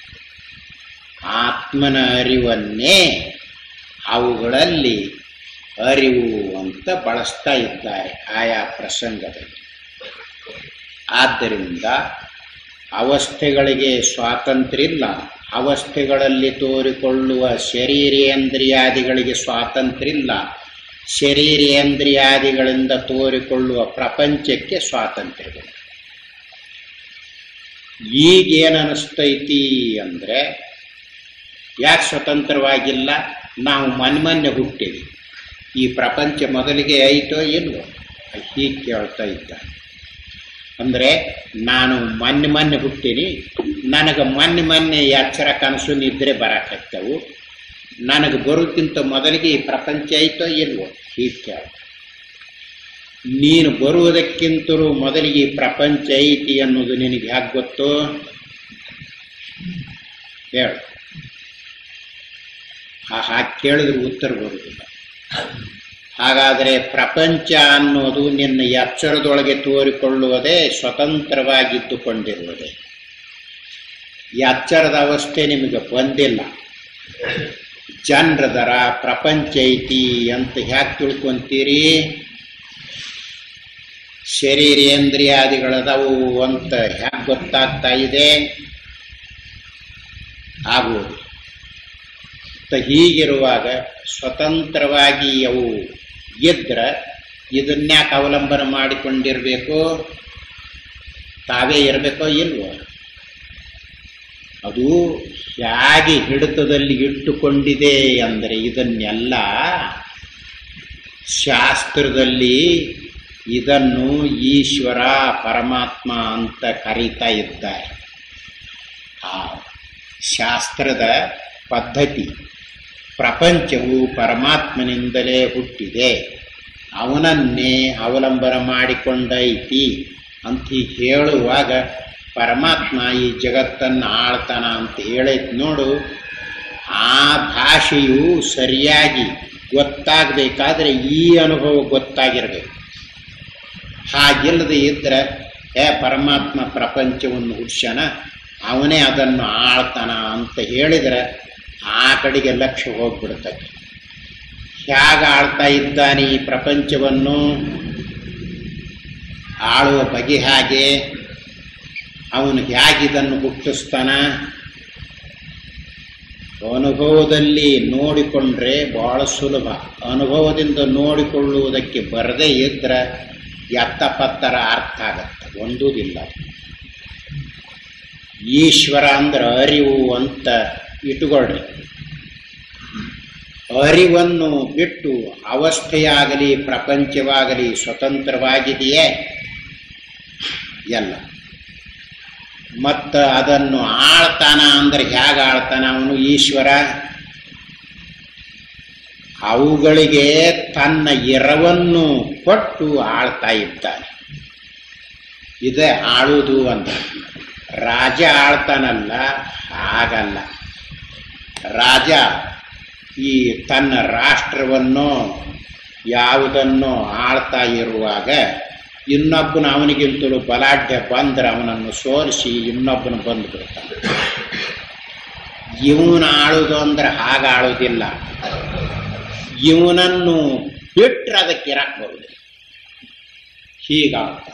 S1: ಆತ್ಮನ ಅರಿವನ್ನೇ ಅವುಗಳಲ್ಲಿ ಅರಿವು ಅಂತ ಬಳಸ್ತಾ ಇದ್ದಾರೆ ಆಯಾ ಪ್ರಸಂಗದಲ್ಲಿ ಆದ್ದರಿಂದ ಅವಸ್ಥೆಗಳಿಗೆ ಸ್ವಾತಂತ್ರ್ಯ ಇಲ್ಲ ಅವಸ್ಥೆಗಳಲ್ಲಿ ತೋರಿಕೊಳ್ಳುವ ಶರೀರೇಂದ್ರಿಯಾದಿಗಳಿಗೆ ಸ್ವಾತಂತ್ರ್ಯ ಇಲ್ಲ ಶರೀರೇಂದ್ರಿಯಾದಿಗಳಿಂದ ತೋರಿಕೊಳ್ಳುವ ಪ್ರಪಂಚಕ್ಕೆ ಸ್ವಾತಂತ್ರ್ಯವಿಲ್ಲ ಈಗೇನು ಅನಿಸ್ತೈತಿ ಅಂದರೆ ಯಾಕೆ ಸ್ವತಂತ್ರವಾಗಿಲ್ಲ ನಾವು ಮೊನ್ನೆ ಹುಟ್ಟಿವಿ ಈ ಪ್ರಪಂಚ ಮೊದಲಿಗೆ ಐತೋ ಇಲ್ವೋ ಹೀಗೆ ಕೇಳ್ತಾ ಇದ್ದ ಅಂದರೆ ನಾನು ಮೊನ್ನೆ ಮೊನ್ನೆ ಹುಟ್ಟೀನಿ ನನಗೆ ಮೊನ್ನೆ ಮೊನ್ನೆ ಎಚ್ಚರ ಕನಸು ನಿದ್ರೆ ಬರಕತ್ತವು ನನಗೆ ಬರೋಕ್ಕಿಂತ ಮೊದಲಿಗೆ ಈ ಪ್ರಪಂಚ ಐತೋ ಇಲ್ವೋ ಹೀಗೆ ಕೇಳ ನೀನು ಬರುವುದಕ್ಕಿಂತಲೂ ಮೊದಲಿಗೆ ಈ ಪ್ರಪಂಚ ಐತಿ ಅನ್ನೋದು ನಿನಗೆ ಯಾಕೆ ಗೊತ್ತು ಹೇಳು ಹಾಗೆ ಕೇಳಿದ್ರೆ ಉತ್ತರ ಬರುವುದಿಲ್ಲ ಹಾಗಾದರೆ ಪ್ರಪಂಚ ಅನ್ನೋದು ನಿನ್ನ ಎಚ್ಚರದೊಳಗೆ ತೋರಿಕೊಳ್ಳುವುದೇ ಸ್ವತಂತ್ರವಾಗಿದ್ದುಕೊಂಡಿರುವುದೇ ಎಚ್ಚರದ ಅವಸ್ಥೆ ನಿಮಗೆ ಬಂದಿಲ್ಲ ಜನರದರ ಪ್ರಪಂಚ ಐತಿ ಅಂತ ಹ್ಯಾಕೆ ತಿಳ್ಕೊಂತೀರಿ ಶರೀರೇಂದ್ರಿಯಾದಿಗಳದವು ಅಂತ ಹ್ಯಾಕೆ ಗೊತ್ತಾಗ್ತಾ ಇದೆ ಆಗುವುದು ಹೀಗಿರುವಾಗ ಸ್ವತಂತ್ರವಾಗಿ ಅವು ಇದ್ರೆ ಇದನ್ಯಾಕೆ ಅವಲಂಬನೆ ಮಾಡಿಕೊಂಡಿರಬೇಕು ತಾವೇ ಇರಬೇಕೋ ಇಲ್ವೋ ಅದು ಹೇಗೆ ಹಿಡಿತದಲ್ಲಿ ಇಟ್ಟುಕೊಂಡಿದೆ ಅಂದರೆ ಇದನ್ನೆಲ್ಲ ಶಾಸ್ತ್ರದಲ್ಲಿ ಇದನ್ನು ಈಶ್ವರ ಪರಮಾತ್ಮ ಅಂತ ಕರೀತಾ ಇದ್ದಾರೆ ಆ ಶಾಸ್ತ್ರದ ಪದ್ಧತಿ ಪ್ರಪಂಚವು ಪರಮಾತ್ಮನಿಂದಲೇ ಹುಟ್ಟಿದೆ ಅವನನ್ನೇ ಅವಲಂಬನೆ ಮಾಡಿಕೊಂಡೈತಿ ಅಂತ ಹೇಳುವಾಗ ಪರಮಾತ್ಮ ಈ ಜಗತ್ತನ್ನು ಆಳ್ತಾನ ಅಂತ ಹೇಳೈತಿ ನೋಡು ಆ ಭಾಷೆಯು ಸರಿಯಾಗಿ ಗೊತ್ತಾಗಬೇಕಾದ್ರೆ ಈ ಅನುಭವ ಗೊತ್ತಾಗಿರಬೇಕು ಹಾಗಿಲ್ಲದೆ ಇದ್ದರೆ ಏ ಪರಮಾತ್ಮ ಪ್ರಪಂಚವನ್ನು ಹುಡ್ಸ್ಯಾನ ಅವನೇ ಅದನ್ನು ಆಳ್ತಾನ ಅಂತ ಹೇಳಿದರೆ ಆ ಕಡೆಗೆ ಲಕ್ಷ್ಯ ಹೋಗ್ಬಿಡ್ತದೆ ಹೇಗೆ ಆಳ್ತಾ ಇದ್ದಾನೆ ಈ ಪ್ರಪಂಚವನ್ನು ಆಳುವ ಬಗೆ ಹಾಗೆ ಅವನು ಹೇಗಿದನ್ನು ಹುಟ್ಟಿಸ್ತಾನ ಅನುಭವದಲ್ಲಿ ನೋಡಿಕೊಂಡ್ರೆ ಬಹಳ ಸುಲಭ ಅನುಭವದಿಂದ ನೋಡಿಕೊಳ್ಳುವುದಕ್ಕೆ ಬರದೇ ಇದ್ರೆ ಎತ್ತಪತ್ತರ ಅರ್ಥ ಆಗತ್ತೆ ಒಂದೂದಿಲ್ಲ ಈಶ್ವರ ಅಂದ್ರೆ ಅರಿವು ಅಂತ ಇಟ್ಟುಕೊಳ್ರಿ ಅರಿವನ್ನು ಬಿಟ್ಟು ಅವಸ್ಥೆಯಾಗಲಿ ಪ್ರಪಂಚವಾಗಲಿ ಸ್ವತಂತ್ರವಾಗಿದೆಯೇ ಎಲ್ಲ ಮತ್ತು ಅದನ್ನು ಆಳ್ತಾನ ಅಂದ್ರೆ ಹೇಗೆ ಆಳ್ತಾನ ಅವನು ಈಶ್ವರ ಅವುಗಳಿಗೆ ತನ್ನ ಎರವನ್ನು ಕೊಟ್ಟು ಆಳ್ತಾ ಇದ್ದಾನೆ ಇದೇ ಆಳುವುದು ಅಂತ ರಾಜ ಆಳ್ತಾನಲ್ಲ ಹಾಗಲ್ಲ ರಾಜ ಈ ತನ್ನ ರಾಷ್ಟ್ರವನ್ನು ಯಾವುದನ್ನು ಆಳ್ತಾ ಇರುವಾಗ ಇನ್ನೊಬ್ಬನ ಅವನಿಗಿಂತಲೂ ಬಲಾಢ್ಯ ಬಂದ್ರೆ ಅವನನ್ನು ಸೋಲಿಸಿ ಇನ್ನೊಬ್ಬನ ಬಂದು ಬಿಡ್ತಾನೆ ಇವನು ಆಳುದು ಅಂದ್ರೆ ಹಾಗ ಆಳುವುದಿಲ್ಲ ಇವನನ್ನು ಬಿಟ್ರೆ ಅದಕ್ಕೆ ಇರಕ್ಕೆ ಬರುವುದಿಲ್ಲ ಹೀಗಾಗ್ತಾನೆ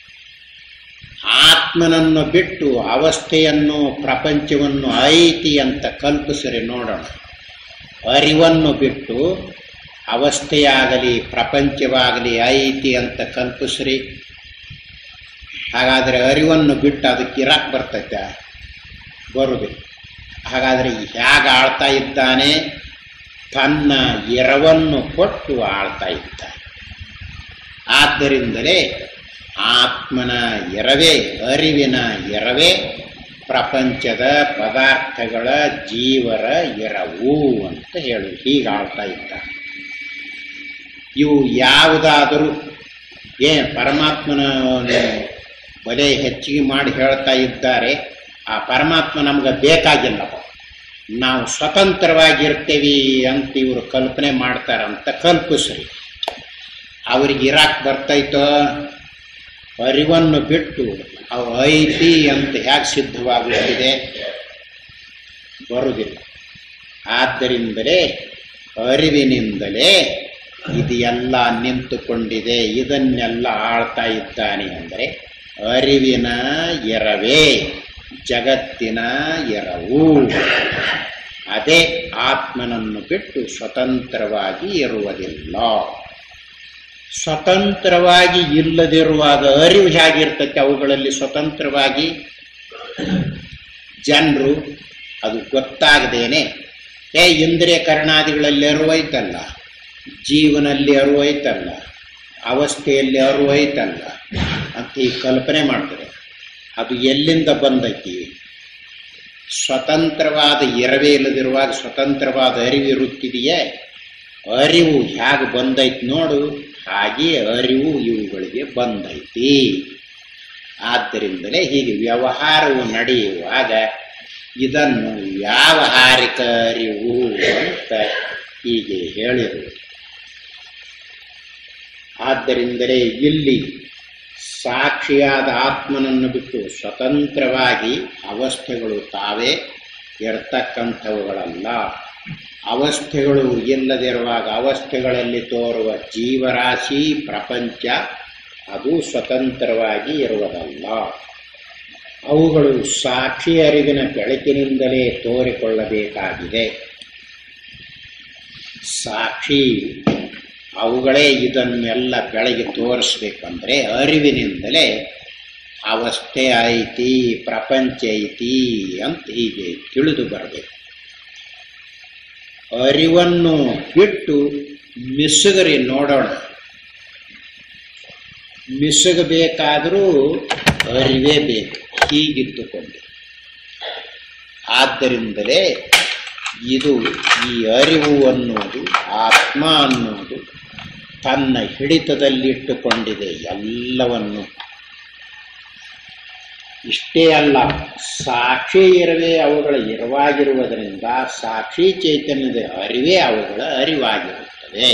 S1: ಆತ್ಮನನ್ನು ಬಿಟ್ಟು ಅವಸ್ಥೆಯನ್ನು ಪ್ರಪಂಚವನ್ನು ಐತಿ ಅಂತ ಕಲ್ಪಿಸಿರಿ ನೋಡೋಣ ಅರಿವನ್ನು ಬಿಟ್ಟು ಅವಸ್ಥೆಯಾಗಲಿ ಪ್ರಪಂಚವಾಗಲಿ ಐತಿ ಅಂತ ಕಲ್ಪಿಸ್ರಿ ಹಾಗಾದರೆ ಅರಿವನ್ನು ಬಿಟ್ಟು ಅದಕ್ಕೆ ಇರಕ್ಕೆ ಬರ್ತೈತೆ ಬರುವುದಿಲ್ಲ ಹಾಗಾದರೆ ಹೇಗೆ ಆಳ್ತಾ ಇದ್ದಾನೆ ತನ್ನ ಎರವನ್ನು ಕೊಟ್ಟು ಆಳ್ತಾ ಇದ್ದಾನೆ ಆದ್ದರಿಂದಲೇ ಆತ್ಮನ ಎರವೇ ಅರಿವಿನ ಎರವೇ ಪ್ರಪಂಚದ ಪದಾರ್ಥಗಳ ಜೀವರ ಎರವು ಅಂತ ಹೇಳು ಹೀಗೆ ಆಳ್ತಾ ಇದ್ದಾನೆ ಇವು ಯಾವುದಾದರೂ ಏ ಪರಮಾತ್ಮನ ಬಲೆ ಹೆಚ್ಚಿಗೆ ಮಾಡಿ ಹೇಳ್ತಾ ಇದ್ದಾರೆ ಆ ಪರಮಾತ್ಮ ನಮ್ಗೆ ಬೇಕಾಗಿಲ್ಲಪ್ಪ ನಾವು ಸ್ವತಂತ್ರವಾಗಿರ್ತೇವಿ ಅಂತ ಇವರು ಕಲ್ಪನೆ ಮಾಡ್ತಾರಂತ ಕಲ್ಪಿಸ್ರಿ ಅವ್ರಿಗೆ ಇರಾಕ್ ಬರ್ತೈತೋ ಅರಿವನ್ನು ಬಿಟ್ಟು ಅವು ಐತಿ ಅಂತ ಹೇಗೆ ಸಿದ್ಧವಾಗುತ್ತಿದೆ ಬರುವುದಿಲ್ಲ ಆದ್ದರಿಂದಲೇ ಅರಿವಿನಿಂದಲೇ ಇದು ಎಲ್ಲ ನಿಂತುಕೊಂಡಿದೆ ಇದನ್ನೆಲ್ಲ ಆಳ್ತಾ ಇದ್ದಾನೆ ಅಂದರೆ ಅರಿವಿನ ಎರವೇ ಜಗತ್ತಿನ ಎರವು ಅದೇ ಆತ್ಮನನ್ನು ಬಿಟ್ಟು ಸ್ವತಂತ್ರವಾಗಿ ಇರುವುದಿಲ್ಲ ಸ್ವತಂತ್ರವಾಗಿ ಇಲ್ಲದಿರುವಾಗ ಅರಿವು ಹೇಗಿರ್ತೈತೆ ಅವುಗಳಲ್ಲಿ ಸ್ವತಂತ್ರವಾಗಿ ಜನರು ಅದು ಗೊತ್ತಾಗದೇನೆ ಏ ಇಂದ್ರಿಯ ಕರ್ಣಾದಿಗಳಲ್ಲಿ ಅರಿವೈತಲ್ಲ ಜೀವನಲ್ಲಿ ಅರಿವೈತಲ್ಲ ಅವಸ್ಥೆಯಲ್ಲಿ ಅರಿವೈತಲ್ಲ ಅಂತ ಈ ಕಲ್ಪನೆ ಮಾಡ್ತಾರೆ ಅದು ಎಲ್ಲಿಂದ ಬಂದೈತಿ ಸ್ವತಂತ್ರವಾದ ಎರವೇ ಇಲ್ಲದಿರುವಾಗ ಸ್ವತಂತ್ರವಾದ ಅರಿವು ಇರುತ್ತಿದೆಯೇ ಅರಿವು ಹೇಗೆ ಬಂದೈತಿ ನೋಡು ಹಾಗೆ ಅರಿವು ಇವುಗಳಿಗೆ ಬಂದೈತಿ ಆದ್ದರಿಂದಲೇ ಹೀಗೆ ವ್ಯವಹಾರವು ನಡೆಯುವಾಗ ಇದನ್ನು ವ್ಯಾವಹಾರಿಕ ಅರಿವು ಅಂತ ಹೀಗೆ ಹೇಳಿರುವುದು ಆದ್ದರಿಂದಲೇ ಇಲ್ಲಿ ಸಾಕ್ಷಿಯಾದ ಆತ್ಮನನ್ನು ಬಿಟ್ಟು ಸ್ವತಂತ್ರವಾಗಿ ಅವಸ್ಥೆಗಳು ತಾವೇ ಇರ್ತಕ್ಕಂಥವುಗಳಲ್ಲ ಅವಸ್ಥೆಗಳು ಇಲ್ಲದಿರುವಾಗ ಅವಸ್ಥೆಗಳಲ್ಲಿ ತೋರುವ ಜೀವರಾಶಿ ಪ್ರಪಂಚ ಅದು ಸ್ವತಂತ್ರವಾಗಿ ಇರುವುದಲ್ಲ ಅವುಗಳು ಸಾಕ್ಷಿ ಅರಿವಿನ ಬೆಳಕಿನಿಂದಲೇ ತೋರಿಕೊಳ್ಳಬೇಕಾಗಿದೆ ಸಾಕ್ಷಿ ಅವುಗಳೇ ಇದನ್ನೆಲ್ಲ ಬೆಳಗ್ಗೆ ತೋರಿಸ್ಬೇಕಂದ್ರೆ ಅರಿವಿನಿಂದಲೇ ಅವಸ್ಥೆ ಐತಿ ಪ್ರಪಂಚ ಐತಿ ಅಂತ ಹೀಗೆ ತಿಳಿದು ಬರಬೇಕು ಅರಿವನ್ನು ಬಿಟ್ಟು ಮಿಸುಗರಿ ನೋಡೋಣ ಮಿಸುಗಬೇಕಾದರೂ ಅರಿವೇ ಬೇಕು ಹೀಗಿದ್ದುಕೊಂಡು ಆದ್ದರಿಂದಲೇ ಇದು ಈ ಅರಿವು ಅನ್ನೋದು ಆತ್ಮ ಅನ್ನೋದು ತನ್ನ ಹಿಡಿತದಲ್ಲಿಟ್ಟುಕೊಂಡಿದೆ ಎಲ್ಲವನ್ನು ಇಷ್ಟೇ ಅಲ್ಲ ಸಾಕ್ಷಿ ಇರವೇ ಅವುಗಳ ಇರವಾಗಿರುವುದರಿಂದ ಸಾಕ್ಷಿ ಚೈತನ್ಯದ ಅರಿವೇ ಅವುಗಳ ಅರಿವಾಗಿರುತ್ತದೆ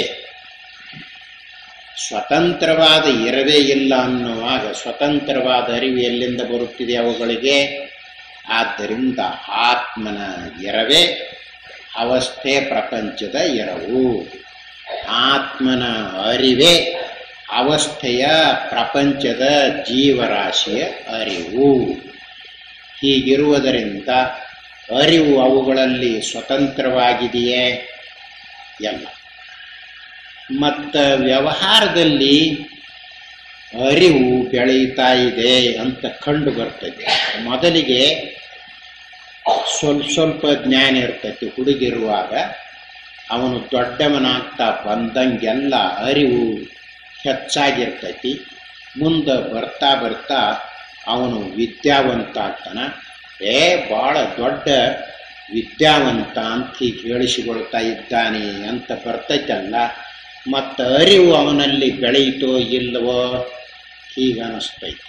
S1: ಸ್ವತಂತ್ರವಾದ ಇರವೇ ಇಲ್ಲ ಅನ್ನುವಾಗ ಸ್ವತಂತ್ರವಾದ ಅರಿವು ಎಲ್ಲಿಂದ ಬರುತ್ತಿದೆ ಅವುಗಳಿಗೆ ಆದ್ದರಿಂದ ಆತ್ಮನ ಎರವೇ ಅವಸ್ಥೆ ಪ್ರಪಂಚದ ಎರವು ಆತ್ಮನ ಅರಿವೇ ಅವಸ್ಥೆಯ ಪ್ರಪಂಚದ ಜೀವರಾಶಿಯ ಅರಿವು ಹೀಗಿರುವುದರಿಂದ ಅರಿವು ಅವುಗಳಲ್ಲಿ ಸ್ವತಂತ್ರವಾಗಿದೆಯೇ ಎಲ್ಲ ಮತ್ತು ವ್ಯವಹಾರದಲ್ಲಿ ಅರಿವು ಬೆಳೀತಾ ಇದೆ ಅಂತ ಕಂಡು ಬರ್ತೈತೆ ಮೊದಲಿಗೆ ಸ್ವಲ್ಪ ಸ್ವಲ್ಪ ಜ್ಞಾನ ಇರ್ತೈತಿ ಹುಡುಗಿರುವಾಗ ಅವನು ದೊಡ್ಡವನಾಗ್ತಾ ಬಂದಂಗೆಲ್ಲ ಅರಿವು ಹೆಚ್ಚಾಗಿರ್ತೈತಿ ಮುಂದೆ ಬರ್ತಾ ಬರ್ತಾ ಅವನು ವಿದ್ಯಾವಂತ ಆಗ್ತಾನ ಏ ಭಾಳ ದೊಡ್ಡ ವಿದ್ಯಾವಂತ ಅಂತ ಹೀಗೆ ಹೇಳಿಸಿಕೊಳ್ತಾ ಇದ್ದಾನೆ ಅಂತ ಬರ್ತೈತಲ್ಲ ಮತ್ತು ಅರಿವು ಅವನಲ್ಲಿ ಬೆಳೆಯಿತೋ ಇಲ್ಲವೋ ಹೀಗೆ ಅನಿಸ್ತೈತಿ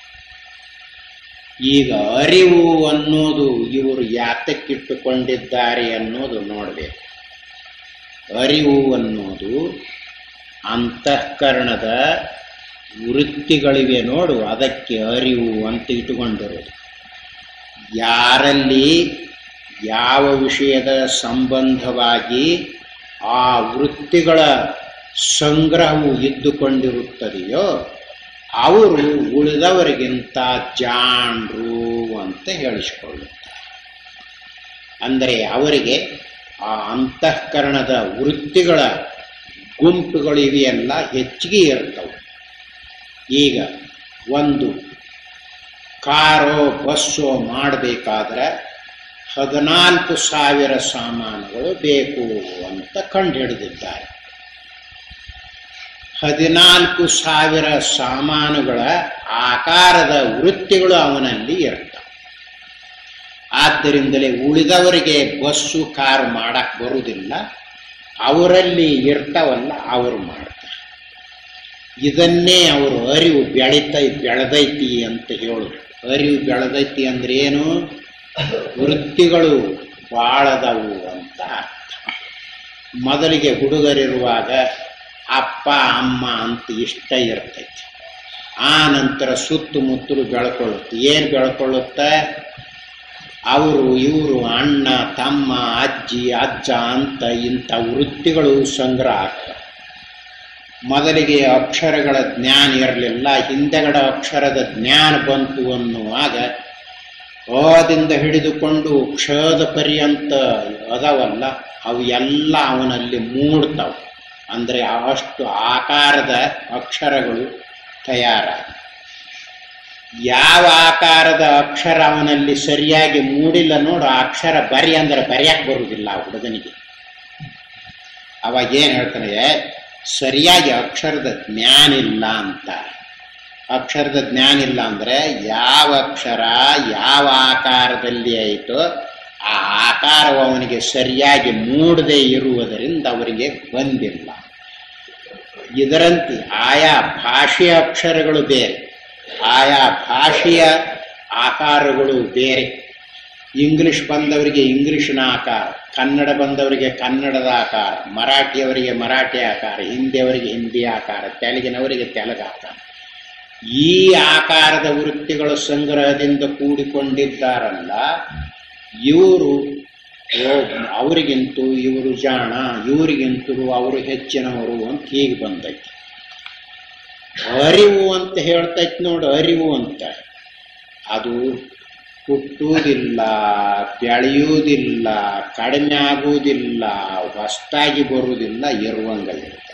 S1: ಈಗ ಅರಿವು ಅನ್ನೋದು ಇವರು ಯಾತಕ್ಕಿಟ್ಟುಕೊಂಡಿದ್ದಾರೆ ಅನ್ನೋದು ನೋಡಬೇಕು ಅರಿವು ಅನ್ನೋದು ಅಂತಃಕರಣದ ವೃತ್ತಿಗಳಿವೆ ನೋಡು ಅದಕ್ಕೆ ಅರಿವು ಅಂತ ಇಟ್ಟುಕೊಂಡಿರೋದು ಯಾರಲ್ಲಿ ಯಾವ ವಿಷಯದ ಸಂಬಂಧವಾಗಿ ಆ ವೃತ್ತಿಗಳ ಸಂಗ್ರಹವು ಇದ್ದುಕೊಂಡಿರುತ್ತದೆಯೋ ಅವರು ಉಳಿದವರಿಗಿಂತ ಜಾಣರು ಅಂತ ಹೇಳಿಸಿಕೊಳ್ಳುತ್ತಾರೆ ಅಂದರೆ ಅವರಿಗೆ ಆ ಅಂತಃಕರಣದ ವೃತ್ತಿಗಳ ಗುಂಪುಗಳು ಇವೆಯಲ್ಲ ಹೆಚ್ಚಿಗೆ ಇರ್ತವೆ ಈಗ ಒಂದು ಕಾರೋ ಬಸ್ಸೋ ಮಾಡಬೇಕಾದ್ರೆ ಹದಿನಾಲ್ಕು ಸಾವಿರ ಸಾಮಾನುಗಳು ಬೇಕು ಅಂತ ಕಂಡುಹಿಡಿದಿದ್ದಾರೆ ಹದಿನಾಲ್ಕು ಸಾವಿರ ಸಾಮಾನುಗಳ ಆಕಾರದ ವೃತ್ತಿಗಳು ಅವನಲ್ಲಿ ಇರ್ತವೆ ಆದ್ದರಿಂದಲೇ ಉಳಿದವರಿಗೆ ಬಸ್ಸು ಕಾರು ಮಾಡಕ್ ಬರುವುದಿಲ್ಲ ಅವರಲ್ಲಿ ಇರ್ತಾವಲ್ಲ ಅವರು ಮಾಡ್ತಾರೆ ಇದನ್ನೇ ಅವರು ಅರಿವು ಬೆಳಿತೈ ಬೆಳೆದೈತಿ ಅಂತ ಹೇಳುದು ಅರಿವು ಬೆಳೆದೈತಿ ಅಂದ್ರೆ ಏನು ವೃತ್ತಿಗಳು ಬಾಳದವು ಅಂತ ಅರ್ಥ ಮೊದಲಿಗೆ ಹುಡುಗರಿರುವಾಗ ಅಪ್ಪ ಅಮ್ಮ ಅಂತ ಇಷ್ಟ ಇರ್ತೈತಿ ಆ ನಂತರ ಸುತ್ತಮುತ್ತಲು ಬೆಳ್ಕೊಳ್ಳುತ್ತೆ ಏನು ಬೆಳ್ಕೊಳ್ಳುತ್ತೆ ಅವರು ಇವರು ಅಣ್ಣ ತಮ್ಮ ಅಜ್ಜಿ ಅಜ್ಜ ಅಂತ ಇಂಥ ವೃತ್ತಿಗಳು ಸಂಗ್ರಹ ಆಗ್ತವೆ ಮೊದಲಿಗೆ ಅಕ್ಷರಗಳ ಜ್ಞಾನ ಇರಲಿಲ್ಲ ಹಿಂದೆಗಡೆ ಅಕ್ಷರದ ಜ್ಞಾನ ಬಂತು ಅನ್ನುವಾಗ ಅದಿಂದ ಹಿಡಿದುಕೊಂಡು ಕ್ಷದ ಪರ್ಯಂತ ಅದಾವಲ್ಲ ಅವು ಎಲ್ಲ ಅವನಲ್ಲಿ ಮೂಡ್ತಾವೆ ಅಂದರೆ ಅಷ್ಟು ಆಕಾರದ ಅಕ್ಷರಗಳು ತಯಾರಾಗ ಯಾವ ಆಕಾರದ ಅಕ್ಷರ ಅವನಲ್ಲಿ ಸರಿಯಾಗಿ ಮೂಡಿಲ್ಲ ನೋಡು ಆ ಅಕ್ಷರ ಬರಿ ಅಂದ್ರೆ ಬರೆಯಕ್ಕೆ ಬರುವುದಿಲ್ಲ ಆ ಹುಡುಗನಿಗೆ ಅವಾಗ ಏನು ಹೇಳ್ತಾನೆ ಸರಿಯಾಗಿ ಅಕ್ಷರದ ಜ್ಞಾನ ಇಲ್ಲ ಅಂತ ಅಕ್ಷರದ ಜ್ಞಾನ ಇಲ್ಲ ಅಂದ್ರೆ ಯಾವ ಅಕ್ಷರ ಯಾವ ಆಕಾರದಲ್ಲಿ ಆಯಿತೋ ಆ ಆಕಾರವು ಅವನಿಗೆ ಸರಿಯಾಗಿ ಮೂಡದೇ ಇರುವುದರಿಂದ ಅವರಿಗೆ ಬಂದಿಲ್ಲ ಇದರಂತೆ ಆಯಾ ಭಾಷೆಯ ಅಕ್ಷರಗಳು ಬೇರೆ ಆಯಾ ಭಾಷೆಯ ಆಕಾರಗಳು ಬೇರೆ ಇಂಗ್ಲಿಷ್ ಬಂದವರಿಗೆ ಇಂಗ್ಲಿಷ್ನ ಆಕಾರ ಕನ್ನಡ ಬಂದವರಿಗೆ ಕನ್ನಡದ ಆಕಾರ ಮರಾಠಿಯವರಿಗೆ ಮರಾಠಿ ಆಕಾರ ಹಿಂದಿಯವರಿಗೆ ಹಿಂದಿ ಆಕಾರ ತೆಲುಗಿನವರಿಗೆ ತೆಲುಗು ಆಕಾರ ಈ ಆಕಾರದ ವೃತ್ತಿಗಳ ಸಂಗ್ರಹದಿಂದ ಕೂಡಿಕೊಂಡಿದ್ದಾರಲ್ಲ ಇವರು ಅವರಿಗಿಂತೂ ಇವರು ಜಾಣ ಇವರಿಗಿಂತೂ ಅವರು ಹೆಚ್ಚಿನವರು ಅಂತ ಹೀಗೆ ಬಂದೈತಿ ಅರಿವು ಅಂತ ಹೇಳ್ತೈತಿ ನೋಡು ಅರಿವು ಅಂತ ಅದು ಹುಟ್ಟುವುದಿಲ್ಲ ಬೆಳೆಯುವುದಿಲ್ಲ ಕಡಿಮೆ ಆಗುವುದಿಲ್ಲ ಹೊಸ್ತಾಗಿ ಬರುವುದಿಲ್ಲ ಇರುವಂಗ ಇರ್ತದೆ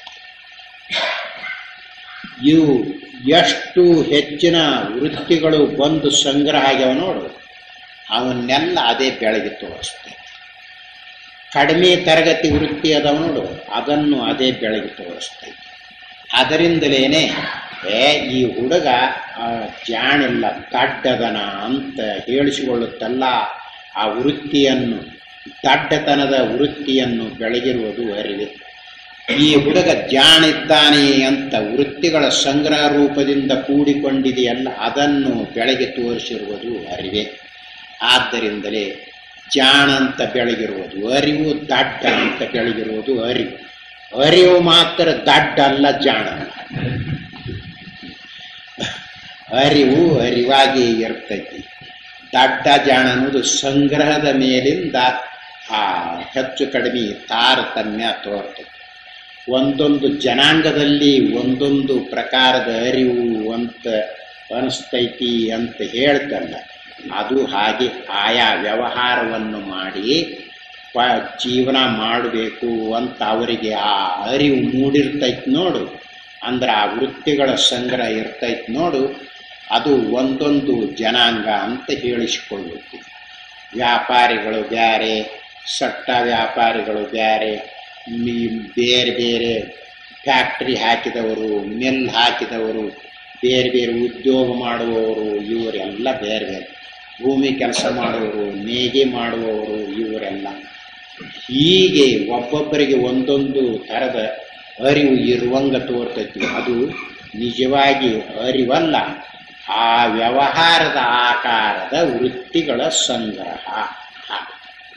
S1: ಇವು ಎಷ್ಟು ಹೆಚ್ಚಿನ ವೃತ್ತಿಗಳು ಬಂದು ಸಂಗ್ರಹ ಆಗ್ಯಾವ ನೋಡು ಅವನ್ನೆಲ್ಲ ಅದೇ ಬೆಳಗ್ಗೆ ತೋರಿಸ್ತೈತೆ ಕಡಿಮೆ ತರಗತಿ ವೃತ್ತಿ ಅದಾವ ನೋಡು ಅದನ್ನು ಅದೇ ಬೆಳಗ್ಗೆ ತೋರಿಸ್ತೈತೆ ಅದರಿಂದಲೇನೆ ಏ ಈ ಹುಡುಗ ಆ, ಜಾಣಿಲ್ಲ ದಡ್ಡದನ ಅಂತ ಹೇಳಿಸಿಕೊಳ್ಳುತ್ತಲ್ಲ ಆ ವೃತ್ತಿಯನ್ನು ದಡ್ಡತನದ ವೃತ್ತಿಯನ್ನು ಬೆಳಗಿರುವುದು ಅರಿವೆ ಈ ಹುಡುಗ ಜಾಣಿದ್ದಾನೆ ಅಂತ ವೃತ್ತಿಗಳ ಸಂಗ್ರಹ ರೂಪದಿಂದ ಕೂಡಿಕೊಂಡಿದೆಯಲ್ಲ ಅದನ್ನು ಬೆಳಗ್ಗೆ ತೋರಿಸಿರುವುದು ಅರಿವೆ ಆದ್ದರಿಂದಲೇ ಜಾಣ ಅಂತ ಬೆಳಗಿರುವುದು ಅರಿವು ದಡ್ಡ ಅಂತ ಬೆಳಗಿರುವುದು ಅರಿವು ಅರಿವು ಮಾತ್ರ ದಡ್ಡ ಅಲ್ಲ ಜಾಣ ಅಲ್ಲ. ಅರಿವು ಅರಿವಾಗಿ ಇರ್ತೈತಿ ದಡ್ಡ ಜಾಣ ಅನ್ನೋದು ಸಂಗ್ರಹದ ಮೇಲಿಂದ ಆ ಹೆಚ್ಚು ಕಡಿಮೆ ತಾರತಮ್ಯ ತೋರ್ತೈತಿ ಒಂದೊಂದು ಜನಾಂಗದಲ್ಲಿ ಒಂದೊಂದು ಪ್ರಕಾರದ ಅರಿವು ಅಂತ ಅನಿಸ್ತೈತಿ ಅಂತ ಹೇಳ್ತಲ್ಲ ಅದು ಹಾಗೆ ಆಯಾ ವ್ಯವಹಾರವನ್ನು ಮಾಡಿ ಪ ಜೀವನ ಮಾಡಬೇಕು ಅಂತ ಅವರಿಗೆ ಆ ಅರಿವು ಮೂಡಿರ್ತೈತಿ ನೋಡು ಅಂದ್ರೆ ಆ ವೃತ್ತಿಗಳ ಸಂಗ್ರಹ ಇರ್ತೈತಿ ನೋಡು ಅದು ಒಂದೊಂದು ಜನಾಂಗ ಅಂತ ಹೇಳಿಸಿಕೊಳ್ಳುತ್ತೆ ವ್ಯಾಪಾರಿಗಳು ಬ್ಯಾರೆ ಸಟ್ಟ ವ್ಯಾಪಾರಿಗಳು ಬ್ಯಾರೆ ಮಿ- ಬೇರೆ ಬೇರೆ ಫ್ಯಾಕ್ಟ್ರಿ ಹಾಕಿದವರು ಮಿಲ್ ಹಾಕಿದವರು ಬೇರೆ ಬೇರೆ ಉದ್ಯೋಗ ಮಾಡುವವರು ಇವರೆಲ್ಲ ಬೇರೆ ಬೇರೆ ಭೂಮಿ ಕೆಲಸ ಮಾಡುವವರು ನೇಯ್ಗೆ ಮಾಡುವವರು ಇವರೆಲ್ಲ ಹೀಗೆ ಒಬ್ಬೊಬ್ಬರಿಗೆ ಒಂದೊಂದು ಥರದ ಅರಿವು ಇರುವಂಗ ತೋರ್ತೈತಿ ಅದು ನಿಜವಾಗಿ ಅರಿವಲ್ಲ ಆ ವ್ಯವಹಾರದ ಆಕಾರದ ವೃತ್ತಿಗಳ ಸಂಗ್ರಹ ಹಾಗೆ.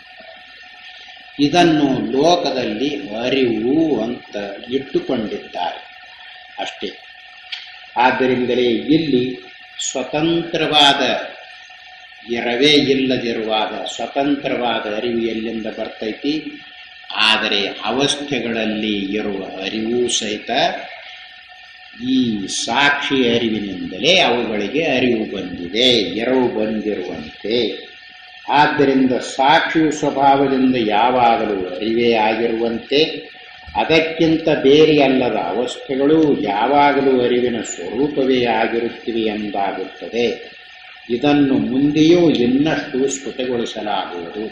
S1: ಇದನ್ನು ಲೋಕದಲ್ಲಿ ಅರಿವು ಅಂತ ಇಟ್ಟುಕೊಂಡಿದ್ದಾರೆ ಅಷ್ಟೇ ಆದ್ದರಿಂದಲೇ ಇಲ್ಲಿ ಸ್ವತಂತ್ರವಾದ ಎರವೇ ಇಲ್ಲದಿರುವಾಗ ಸ್ವತಂತ್ರವಾದ ಅರಿವು ಎಲ್ಲಿಂದ ಬರ್ತೈತಿ ಆದರೆ ಅವಸ್ಥೆಗಳಲ್ಲಿ ಇರುವ ಅರಿವು ಸಹಿತ ಈ ಸಾಕ್ಷಿ ಅರಿವಿನಿಂದಲೇ ಅವುಗಳಿಗೆ ಅರಿವು ಬಂದಿದೆ ಎರವು ಬಂದಿರುವಂತೆ ಆದ್ದರಿಂದ ಸಾಕ್ಷಿಯು ಸ್ವಭಾವದಿಂದ ಯಾವಾಗಲೂ ಅರಿವೇ ಆಗಿರುವಂತೆ ಅದಕ್ಕಿಂತ ಬೇರೆ ಅಲ್ಲದ ಅವಸ್ಥೆಗಳು ಯಾವಾಗಲೂ ಅರಿವಿನ ಸ್ವರೂಪವೇ ಆಗಿರುತ್ತಿವೆ ಎಂದಾಗುತ್ತದೆ ಇದನ್ನು ಮುಂದೆಯೂ ಇನ್ನಷ್ಟು ಸ್ಫುಟಗೊಳಿಸಲಾಗುವುದು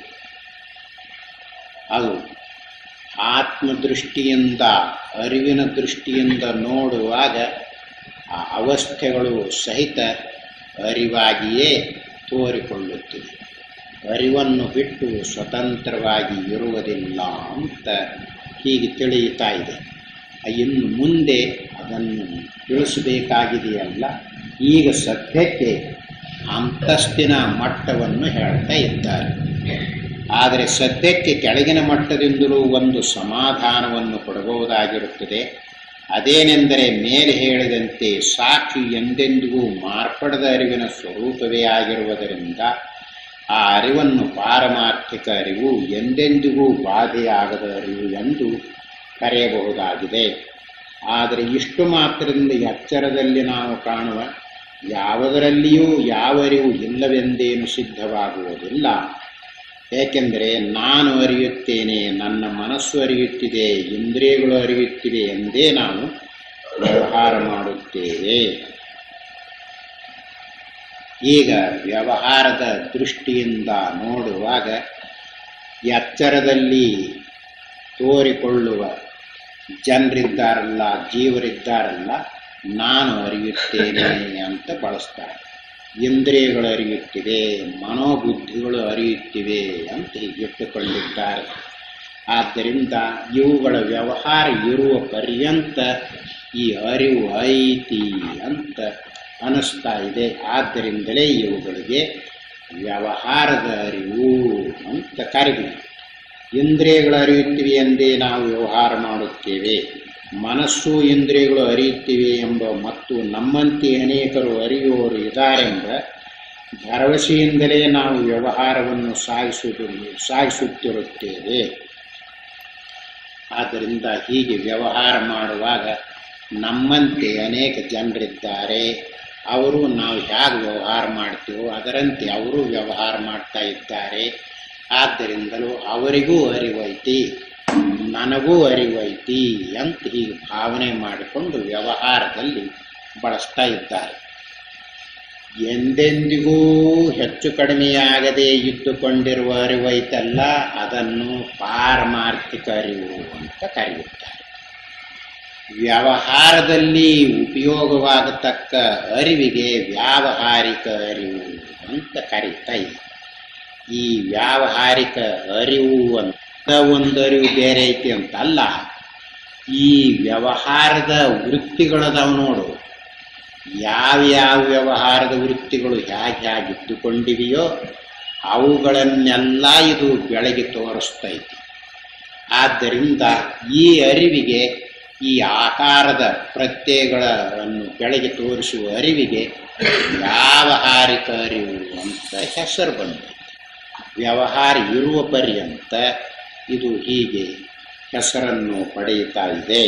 S1: ಅದು ಆತ್ಮದೃಷ್ಟಿಯಿಂದ ಅರಿವಿನ ದೃಷ್ಟಿಯಿಂದ ನೋಡುವಾಗ ಆ ಅವಸ್ಥೆಗಳು ಸಹಿತ ಅರಿವಾಗಿಯೇ ತೋರಿಕೊಳ್ಳುತ್ತಿವೆ ಅರಿವನ್ನು ಬಿಟ್ಟು ಸ್ವತಂತ್ರವಾಗಿ ಇರುವುದಿಲ್ಲ ಅಂತ ಹೀಗೆ ತಿಳಿಯುತ್ತಾ ಇದೆ ಇನ್ನು ಮುಂದೆ ಅದನ್ನು ತಿಳಿಸಬೇಕಾಗಿದೆಯಲ್ಲ ಈಗ ಸದ್ಯಕ್ಕೆ ಅಂತಸ್ತಿನ ಮಟ್ಟವನ್ನು ಹೇಳ್ತಾ ಇದ್ದಾರೆ ಆದರೆ ಸದ್ಯಕ್ಕೆ ಕೆಳಗಿನ ಮಟ್ಟದಿಂದಲೂ ಒಂದು ಸಮಾಧಾನವನ್ನು ಕೊಡಬಹುದಾಗಿರುತ್ತದೆ ಅದೇನೆಂದರೆ ಮೇಲೆ ಹೇಳಿದಂತೆ ಸಾಕ್ಷಿ ಎಂದೆಂದಿಗೂ ಮಾರ್ಪಡದ ಅರಿವಿನ ಸ್ವರೂಪವೇ ಆಗಿರುವುದರಿಂದ ಆ ಅರಿವನ್ನು ಪಾರಮಾರ್ಥಿಕ ಅರಿವು ಎಂದೆಂದಿಗೂ ಬಾಧೆಯಾಗದ ಅರಿವು ಎಂದು ಕರೆಯಬಹುದಾಗಿದೆ ಆದರೆ ಇಷ್ಟು ಮಾತ್ರದಿಂದ ಎಚ್ಚರದಲ್ಲಿ ನಾವು ಕಾಣುವ ಯಾವುದರಲ್ಲಿಯೂ ಯಾವ ಅರಿವು ಇಲ್ಲವೆಂದೇನು ಸಿದ್ಧವಾಗುವುದಿಲ್ಲ ಏಕೆಂದರೆ ನಾನು ಅರಿಯುತ್ತೇನೆ ನನ್ನ ಮನಸ್ಸು ಅರಿಯುತ್ತಿದೆ ಇಂದ್ರಿಯಗಳು ಅರಿಯುತ್ತಿವೆ ಎಂದೇ ನಾವು ವ್ಯವಹಾರ ಮಾಡುತ್ತೇವೆ ಈಗ ವ್ಯವಹಾರದ ದೃಷ್ಟಿಯಿಂದ ನೋಡುವಾಗ ಎಚ್ಚರದಲ್ಲಿ ತೋರಿಕೊಳ್ಳುವ ಜನರಿದ್ದಾರಲ್ಲ ಜೀವರಿದ್ದಾರಲ್ಲ ನಾನು ಅರಿಯುತ್ತೇನೆ ಅಂತ ಬಳಸ್ತಾರೆ ಇಂದ್ರಿಯಗಳು ಅರಿಯುತ್ತಿವೆ ಮನೋಬುದ್ಧಿಗಳು ಅರಿಯುತ್ತಿವೆ ಅಂತ ಇಟ್ಟುಕೊಂಡಿದ್ದಾರೆ ಆದ್ದರಿಂದ ಇವುಗಳ ವ್ಯವಹಾರ ಇರುವ ಪರ್ಯಂತ ಈ ಅರಿವು ಐತಿ ಅಂತ ಅನಿಸ್ತಾ ಇದೆ ಆದ್ದರಿಂದಲೇ ಇವುಗಳಿಗೆ ವ್ಯವಹಾರದ ಅರಿವು ಅಂತ ಕರೆದಿದೆ ಇಂದ್ರಿಯಗಳು ಅರಿಯುತ್ತಿವೆ ಎಂದೇ ನಾವು ವ್ಯವಹಾರ ಮಾಡುತ್ತೇವೆ ಮನಸ್ಸು ಇಂದ್ರಿಯಗಳು ಅರಿಯುತ್ತಿವೆ ಎಂಬ ಮತ್ತು ನಮ್ಮಂತೆ ಅನೇಕರು ಅರಿಯುವವರು ಇದ್ದಾರೆಂಬ ಭರವಸೆಯಿಂದಲೇ ನಾವು ವ್ಯವಹಾರವನ್ನು ಸಾಗಿಸುವುದು ಸಾಗಿಸುತ್ತಿರುತ್ತೇವೆ ಆದ್ದರಿಂದ ಹೀಗೆ ವ್ಯವಹಾರ ಮಾಡುವಾಗ ನಮ್ಮಂತೆ ಅನೇಕ ಜನರಿದ್ದಾರೆ ಅವರು ನಾವು ಹೇಗೆ ವ್ಯವಹಾರ ಮಾಡ್ತೀವೋ ಅದರಂತೆ ಅವರು ವ್ಯವಹಾರ ಮಾಡ್ತಾ ಇದ್ದಾರೆ ಆದ್ದರಿಂದಲೂ ಅವರಿಗೂ ಅರಿವೈತಿ ನನಗೂ ಅರಿವೈತಿ ಅಂತ ಹೀಗೆ ಭಾವನೆ ಮಾಡಿಕೊಂಡು ವ್ಯವಹಾರದಲ್ಲಿ ಬಳಸ್ತಾ ಇದ್ದಾರೆ ಎಂದೆಂದಿಗೂ ಹೆಚ್ಚು ಕಡಿಮೆಯಾಗದೆ ಇದ್ದುಕೊಂಡಿರುವ ಅರಿವೈತಲ್ಲ ಅದನ್ನು ಪಾರಮಾರ್ಥಿಕ ಅರಿವು ಅಂತ ಕರೆಯುತ್ತಾರೆ ವ್ಯವಹಾರದಲ್ಲಿ ಉಪಯೋಗವಾಗತಕ್ಕ ಅರಿವಿಗೆ ವ್ಯಾವಹಾರಿಕ ಅರಿವು ಅಂತ ಕರೀತಾ ಇದೆ ಈ ವ್ಯಾವಹಾರಿಕ ಅರಿವು ಅಂತ ಒಂದು ಅರಿವು ಬೇರೆ ಐತಿ ಅಂತ ಅಲ್ಲ ಈ ವ್ಯವಹಾರದ ವೃತ್ತಿಗಳದಾವ ನೋಡು ಯಾವ್ಯಾವ ವ್ಯವಹಾರದ ವೃತ್ತಿಗಳು ಹೇಗೆ ಹೇಗೆ ಇದ್ದುಕೊಂಡಿವೆಯೋ ಅವುಗಳನ್ನೆಲ್ಲ ಇದು ಬೆಳಗ್ಗೆ ತೋರಿಸ್ತೈತಿ ಆದ್ದರಿಂದ ಈ ಅರಿವಿಗೆ ಈ ಆಕಾರದ ಪ್ರತ್ಯಯಗಳನ್ನು ಬೆಳಗ್ಗೆ ತೋರಿಸುವ ಅರಿವಿಗೆ ವ್ಯಾವಹಾರಿಕ ಅರಿವು ಅಂತ ಹೆಸರು ಬಂದೈತಿ ವ್ಯವಹಾರ ಇರುವ ಪರ್ಯಂತ ಇದು ಹೀಗೆ ಹೆಸರನ್ನು ಪಡೆಯುತ್ತಾ ಇದೆ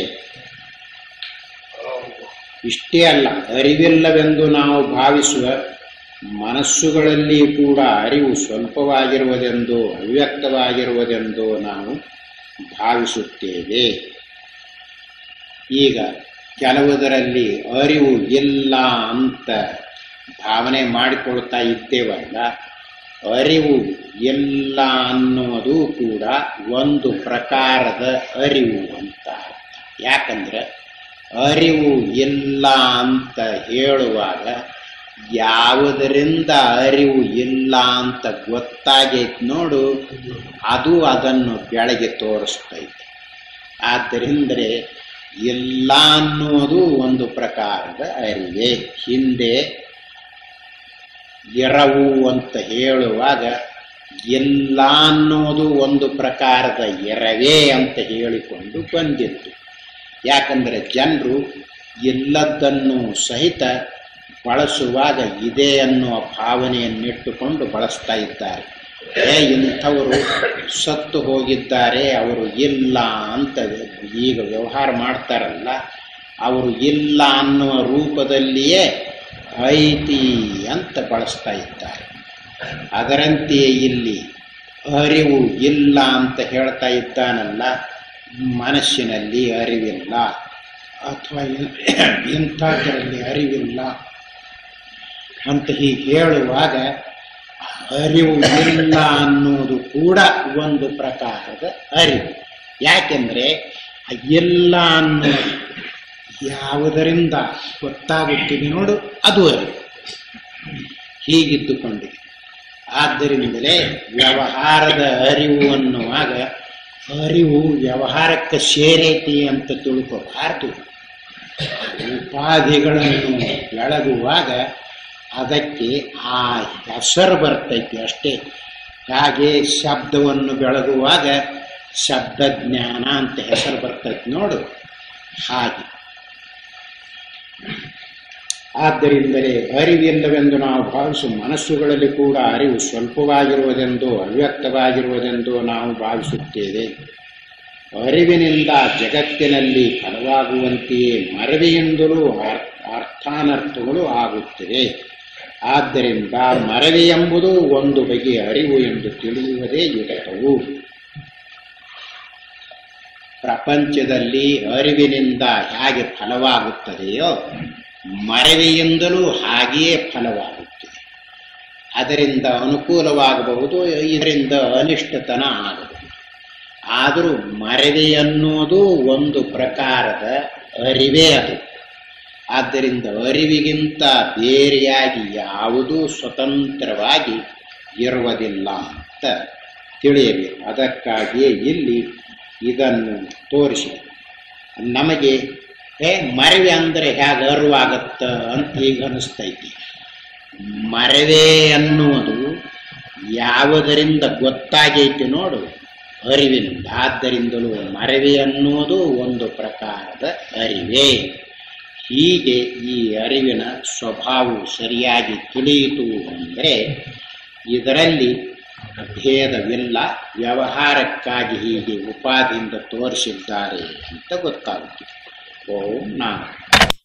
S1: ಇಷ್ಟೇ ಅಲ್ಲ ಅರಿವಿಲ್ಲವೆಂದು ನಾವು ಭಾವಿಸುವ ಮನಸ್ಸುಗಳಲ್ಲಿ ಕೂಡ ಅರಿವು ಸ್ವಲ್ಪವಾಗಿರುವುದೆಂದು ಅವ್ಯಕ್ತವಾಗಿರುವುದೆಂದು ನಾವು ಭಾವಿಸುತ್ತೇವೆ ಈಗ ಕೆಲವುದರಲ್ಲಿ ಅರಿವು ಇಲ್ಲ ಅಂತ ಭಾವನೆ ಮಾಡಿಕೊಳ್ತಾ ಇದ್ದೇವಲ್ಲ ಅರಿವು ಇಲ್ಲ ಅನ್ನೋದು ಕೂಡ ಒಂದು ಪ್ರಕಾರದ ಅರಿವು ಅಂತ ಯಾಕಂದ್ರೆ ಅರಿವು ಇಲ್ಲ ಅಂತ ಹೇಳುವಾಗ ಯಾವುದರಿಂದ ಅರಿವು ಇಲ್ಲ ಅಂತ ಗೊತ್ತಾಗೈತೆ ನೋಡು ಅದು ಅದನ್ನು ಬೆಳಗ್ಗೆ ತೋರಿಸ್ತೈತೆ ಆದ್ದರಿಂದರೆ ಇಲ್ಲ ಅನ್ನುವುದು ಒಂದು ಪ್ರಕಾರದ ಅರಿವೆ ಹಿಂದೆ ಎರವು ಅಂತ ಹೇಳುವಾಗ ಇಲ್ಲ ಅನ್ನೋದು ಒಂದು ಪ್ರಕಾರದ ಎರವೇ ಅಂತ ಹೇಳಿಕೊಂಡು ಬಂದಿತ್ತು ಯಾಕಂದರೆ ಜನರು ಎಲ್ಲದನ್ನು ಸಹಿತ ಬಳಸುವಾಗ ಇದೆ ಅನ್ನುವ ಭಾವನೆಯನ್ನಿಟ್ಟುಕೊಂಡು ಬಳಸ್ತಾ ಇದ್ದಾರೆ ಏ ಇಂಥವರು ಸತ್ತು ಹೋಗಿದ್ದಾರೆ ಅವರು ಇಲ್ಲ ಅಂತ ಈಗ ವ್ಯವಹಾರ ಮಾಡ್ತಾರಲ್ಲ ಅವರು ಇಲ್ಲ ಅನ್ನುವ ರೂಪದಲ್ಲಿಯೇ ಐತಿ ಅಂತ ಬಳಸ್ತಾ ಇದ್ದಾರೆ ಅದರಂತೆಯೇ ಇಲ್ಲಿ ಅರಿವು ಇಲ್ಲ ಅಂತ ಹೇಳ್ತಾ ಇದ್ದಾನಲ್ಲ ಮನಸ್ಸಿನಲ್ಲಿ ಅರಿವಿಲ್ಲ ಅಥವಾ ಇಂಥದ್ರಲ್ಲಿ ಅರಿವಿಲ್ಲ ಅಂತ ಹೀಗೆ ಹೇಳುವಾಗ ಅರಿವು ಇಲ್ಲ ಅನ್ನೋದು ಕೂಡ ಒಂದು ಪ್ರಕಾರದ ಅರಿವು ಯಾಕೆಂದ್ರೆ ಇಲ್ಲ ಅನ್ನೋದು ಯಾವುದರಿಂದ ಗೊತ್ತಾಗುತ್ತಿದೆ ನೋಡು ಅದು ಅರಿವು ಹೀಗಿದ್ದುಕೊಂಡಿದೆ ಆದ್ದರಿಂದಲೇ ವ್ಯವಹಾರದ ಅರಿವು ಅನ್ನುವಾಗ ಅರಿವು ವ್ಯವಹಾರಕ್ಕೆ ಸೇರೈತಿ ಅಂತ ತಿಳ್ಕೋಬಾರ್ದು ಉಪಾಧಿಗಳನ್ನು ಬೆಳಗುವಾಗ ಅದಕ್ಕೆ ಆ ಹೆಸರು ಬರ್ತೈತಿ ಅಷ್ಟೇ ಹಾಗೆ ಶಬ್ದವನ್ನು ಬೆಳಗುವಾಗ ಶಬ್ದಜ್ಞಾನ ಅಂತ ಹೆಸರು ಬರ್ತೈತಿ ನೋಡು ಹಾಗೆ ಆದ್ದರಿಂದಲೇ ಅರಿವಿಲ್ಲವೆಂದು ನಾವು ಭಾವಿಸುವ ಮನಸ್ಸುಗಳಲ್ಲಿ ಕೂಡ ಅರಿವು ಸ್ವಲ್ಪವಾಗಿರುವುದೆಂದು ಅವ್ಯಕ್ತವಾಗಿರುವುದೆಂದು ನಾವು ಭಾವಿಸುತ್ತೇವೆ ಅರಿವಿನಿಂದ ಜಗತ್ತಿನಲ್ಲಿ ಫಲವಾಗುವಂತೆಯೇ ಮರವಿಯಿಂದಲೂ ಅರ್- ಅರ್ಥಾನರ್ಥಗಳು ಆಗುತ್ತಿವೆ ಆದ್ದರಿಂದ ಮರವಿ ಎಂಬುದು ಒಂದು ಬಗೆಯ ಅರಿವು ಎಂದು ತಿಳಿಯುವುದೇ ಯುಕ್ತವು ಪ್ರಪಂಚದಲ್ಲಿ ಅರಿವಿನಿಂದ ಹೇಗೆ ಫಲವಾಗುತ್ತದೆಯೋ ಮರವಿಯಿಂದಲೂ ಹಾಗೆಯೇ ಫಲವಾಗುತ್ತದೆ ಅದರಿಂದ ಅನುಕೂಲವಾಗಬಹುದು ಇದರಿಂದ ಅನಿಷ್ಟತನ ಆಗಬಹುದು ಆದರೂ ಮರವಿ ಅನ್ನೋದು ಒಂದು ಪ್ರಕಾರದ ಅರಿವೇ ಅದು ಆದ್ದರಿಂದ ಅರಿವಿಗಿಂತ ಬೇರೆಯಾಗಿ ಯಾವುದೂ ಸ್ವತಂತ್ರವಾಗಿ ಇರುವುದಿಲ್ಲ ಅಂತ ತಿಳಿಯಬೇಕು ಅದಕ್ಕಾಗಿಯೇ ಇಲ್ಲಿ ಇದನ್ನು ತೋರಿಸಿ ನಮಗೆ ಏ ಮರವೆ ಅಂದರೆ ಹೇಗೆ ಅರಿವಾಗತ್ತ ಅಂತ ಈಗ ಅನಿಸ್ತೈತಿ ಮರವೆ ಅನ್ನುವುದು ಯಾವುದರಿಂದ ಗೊತ್ತಾಗೈತಿ ನೋಡು ಅರಿವಿನಿಂದ ಆದ್ದರಿಂದಲೂ ಮರವೆ ಅನ್ನುವುದು ಒಂದು ಪ್ರಕಾರದ ಅರಿವೇ ಹೀಗೆ ಈ ಅರಿವಿನ ಸ್ವಭಾವವು ಸರಿಯಾಗಿ ತಿಳಿಯಿತು ಅಂದರೆ ಇದರಲ್ಲಿ ಭೇದವಿಲ್ಲ ವ್ಯವಹಾರಕ್ಕಾಗಿ ಹೀಗೆ ಉಪಾಧಿಯಿಂದ ತೋರಿಸಿದ್ದಾರೆ ಅಂತ ಗೊತ್ತಾಗುತ್ತದೆ ಓಂ ನಾರಾಯಣ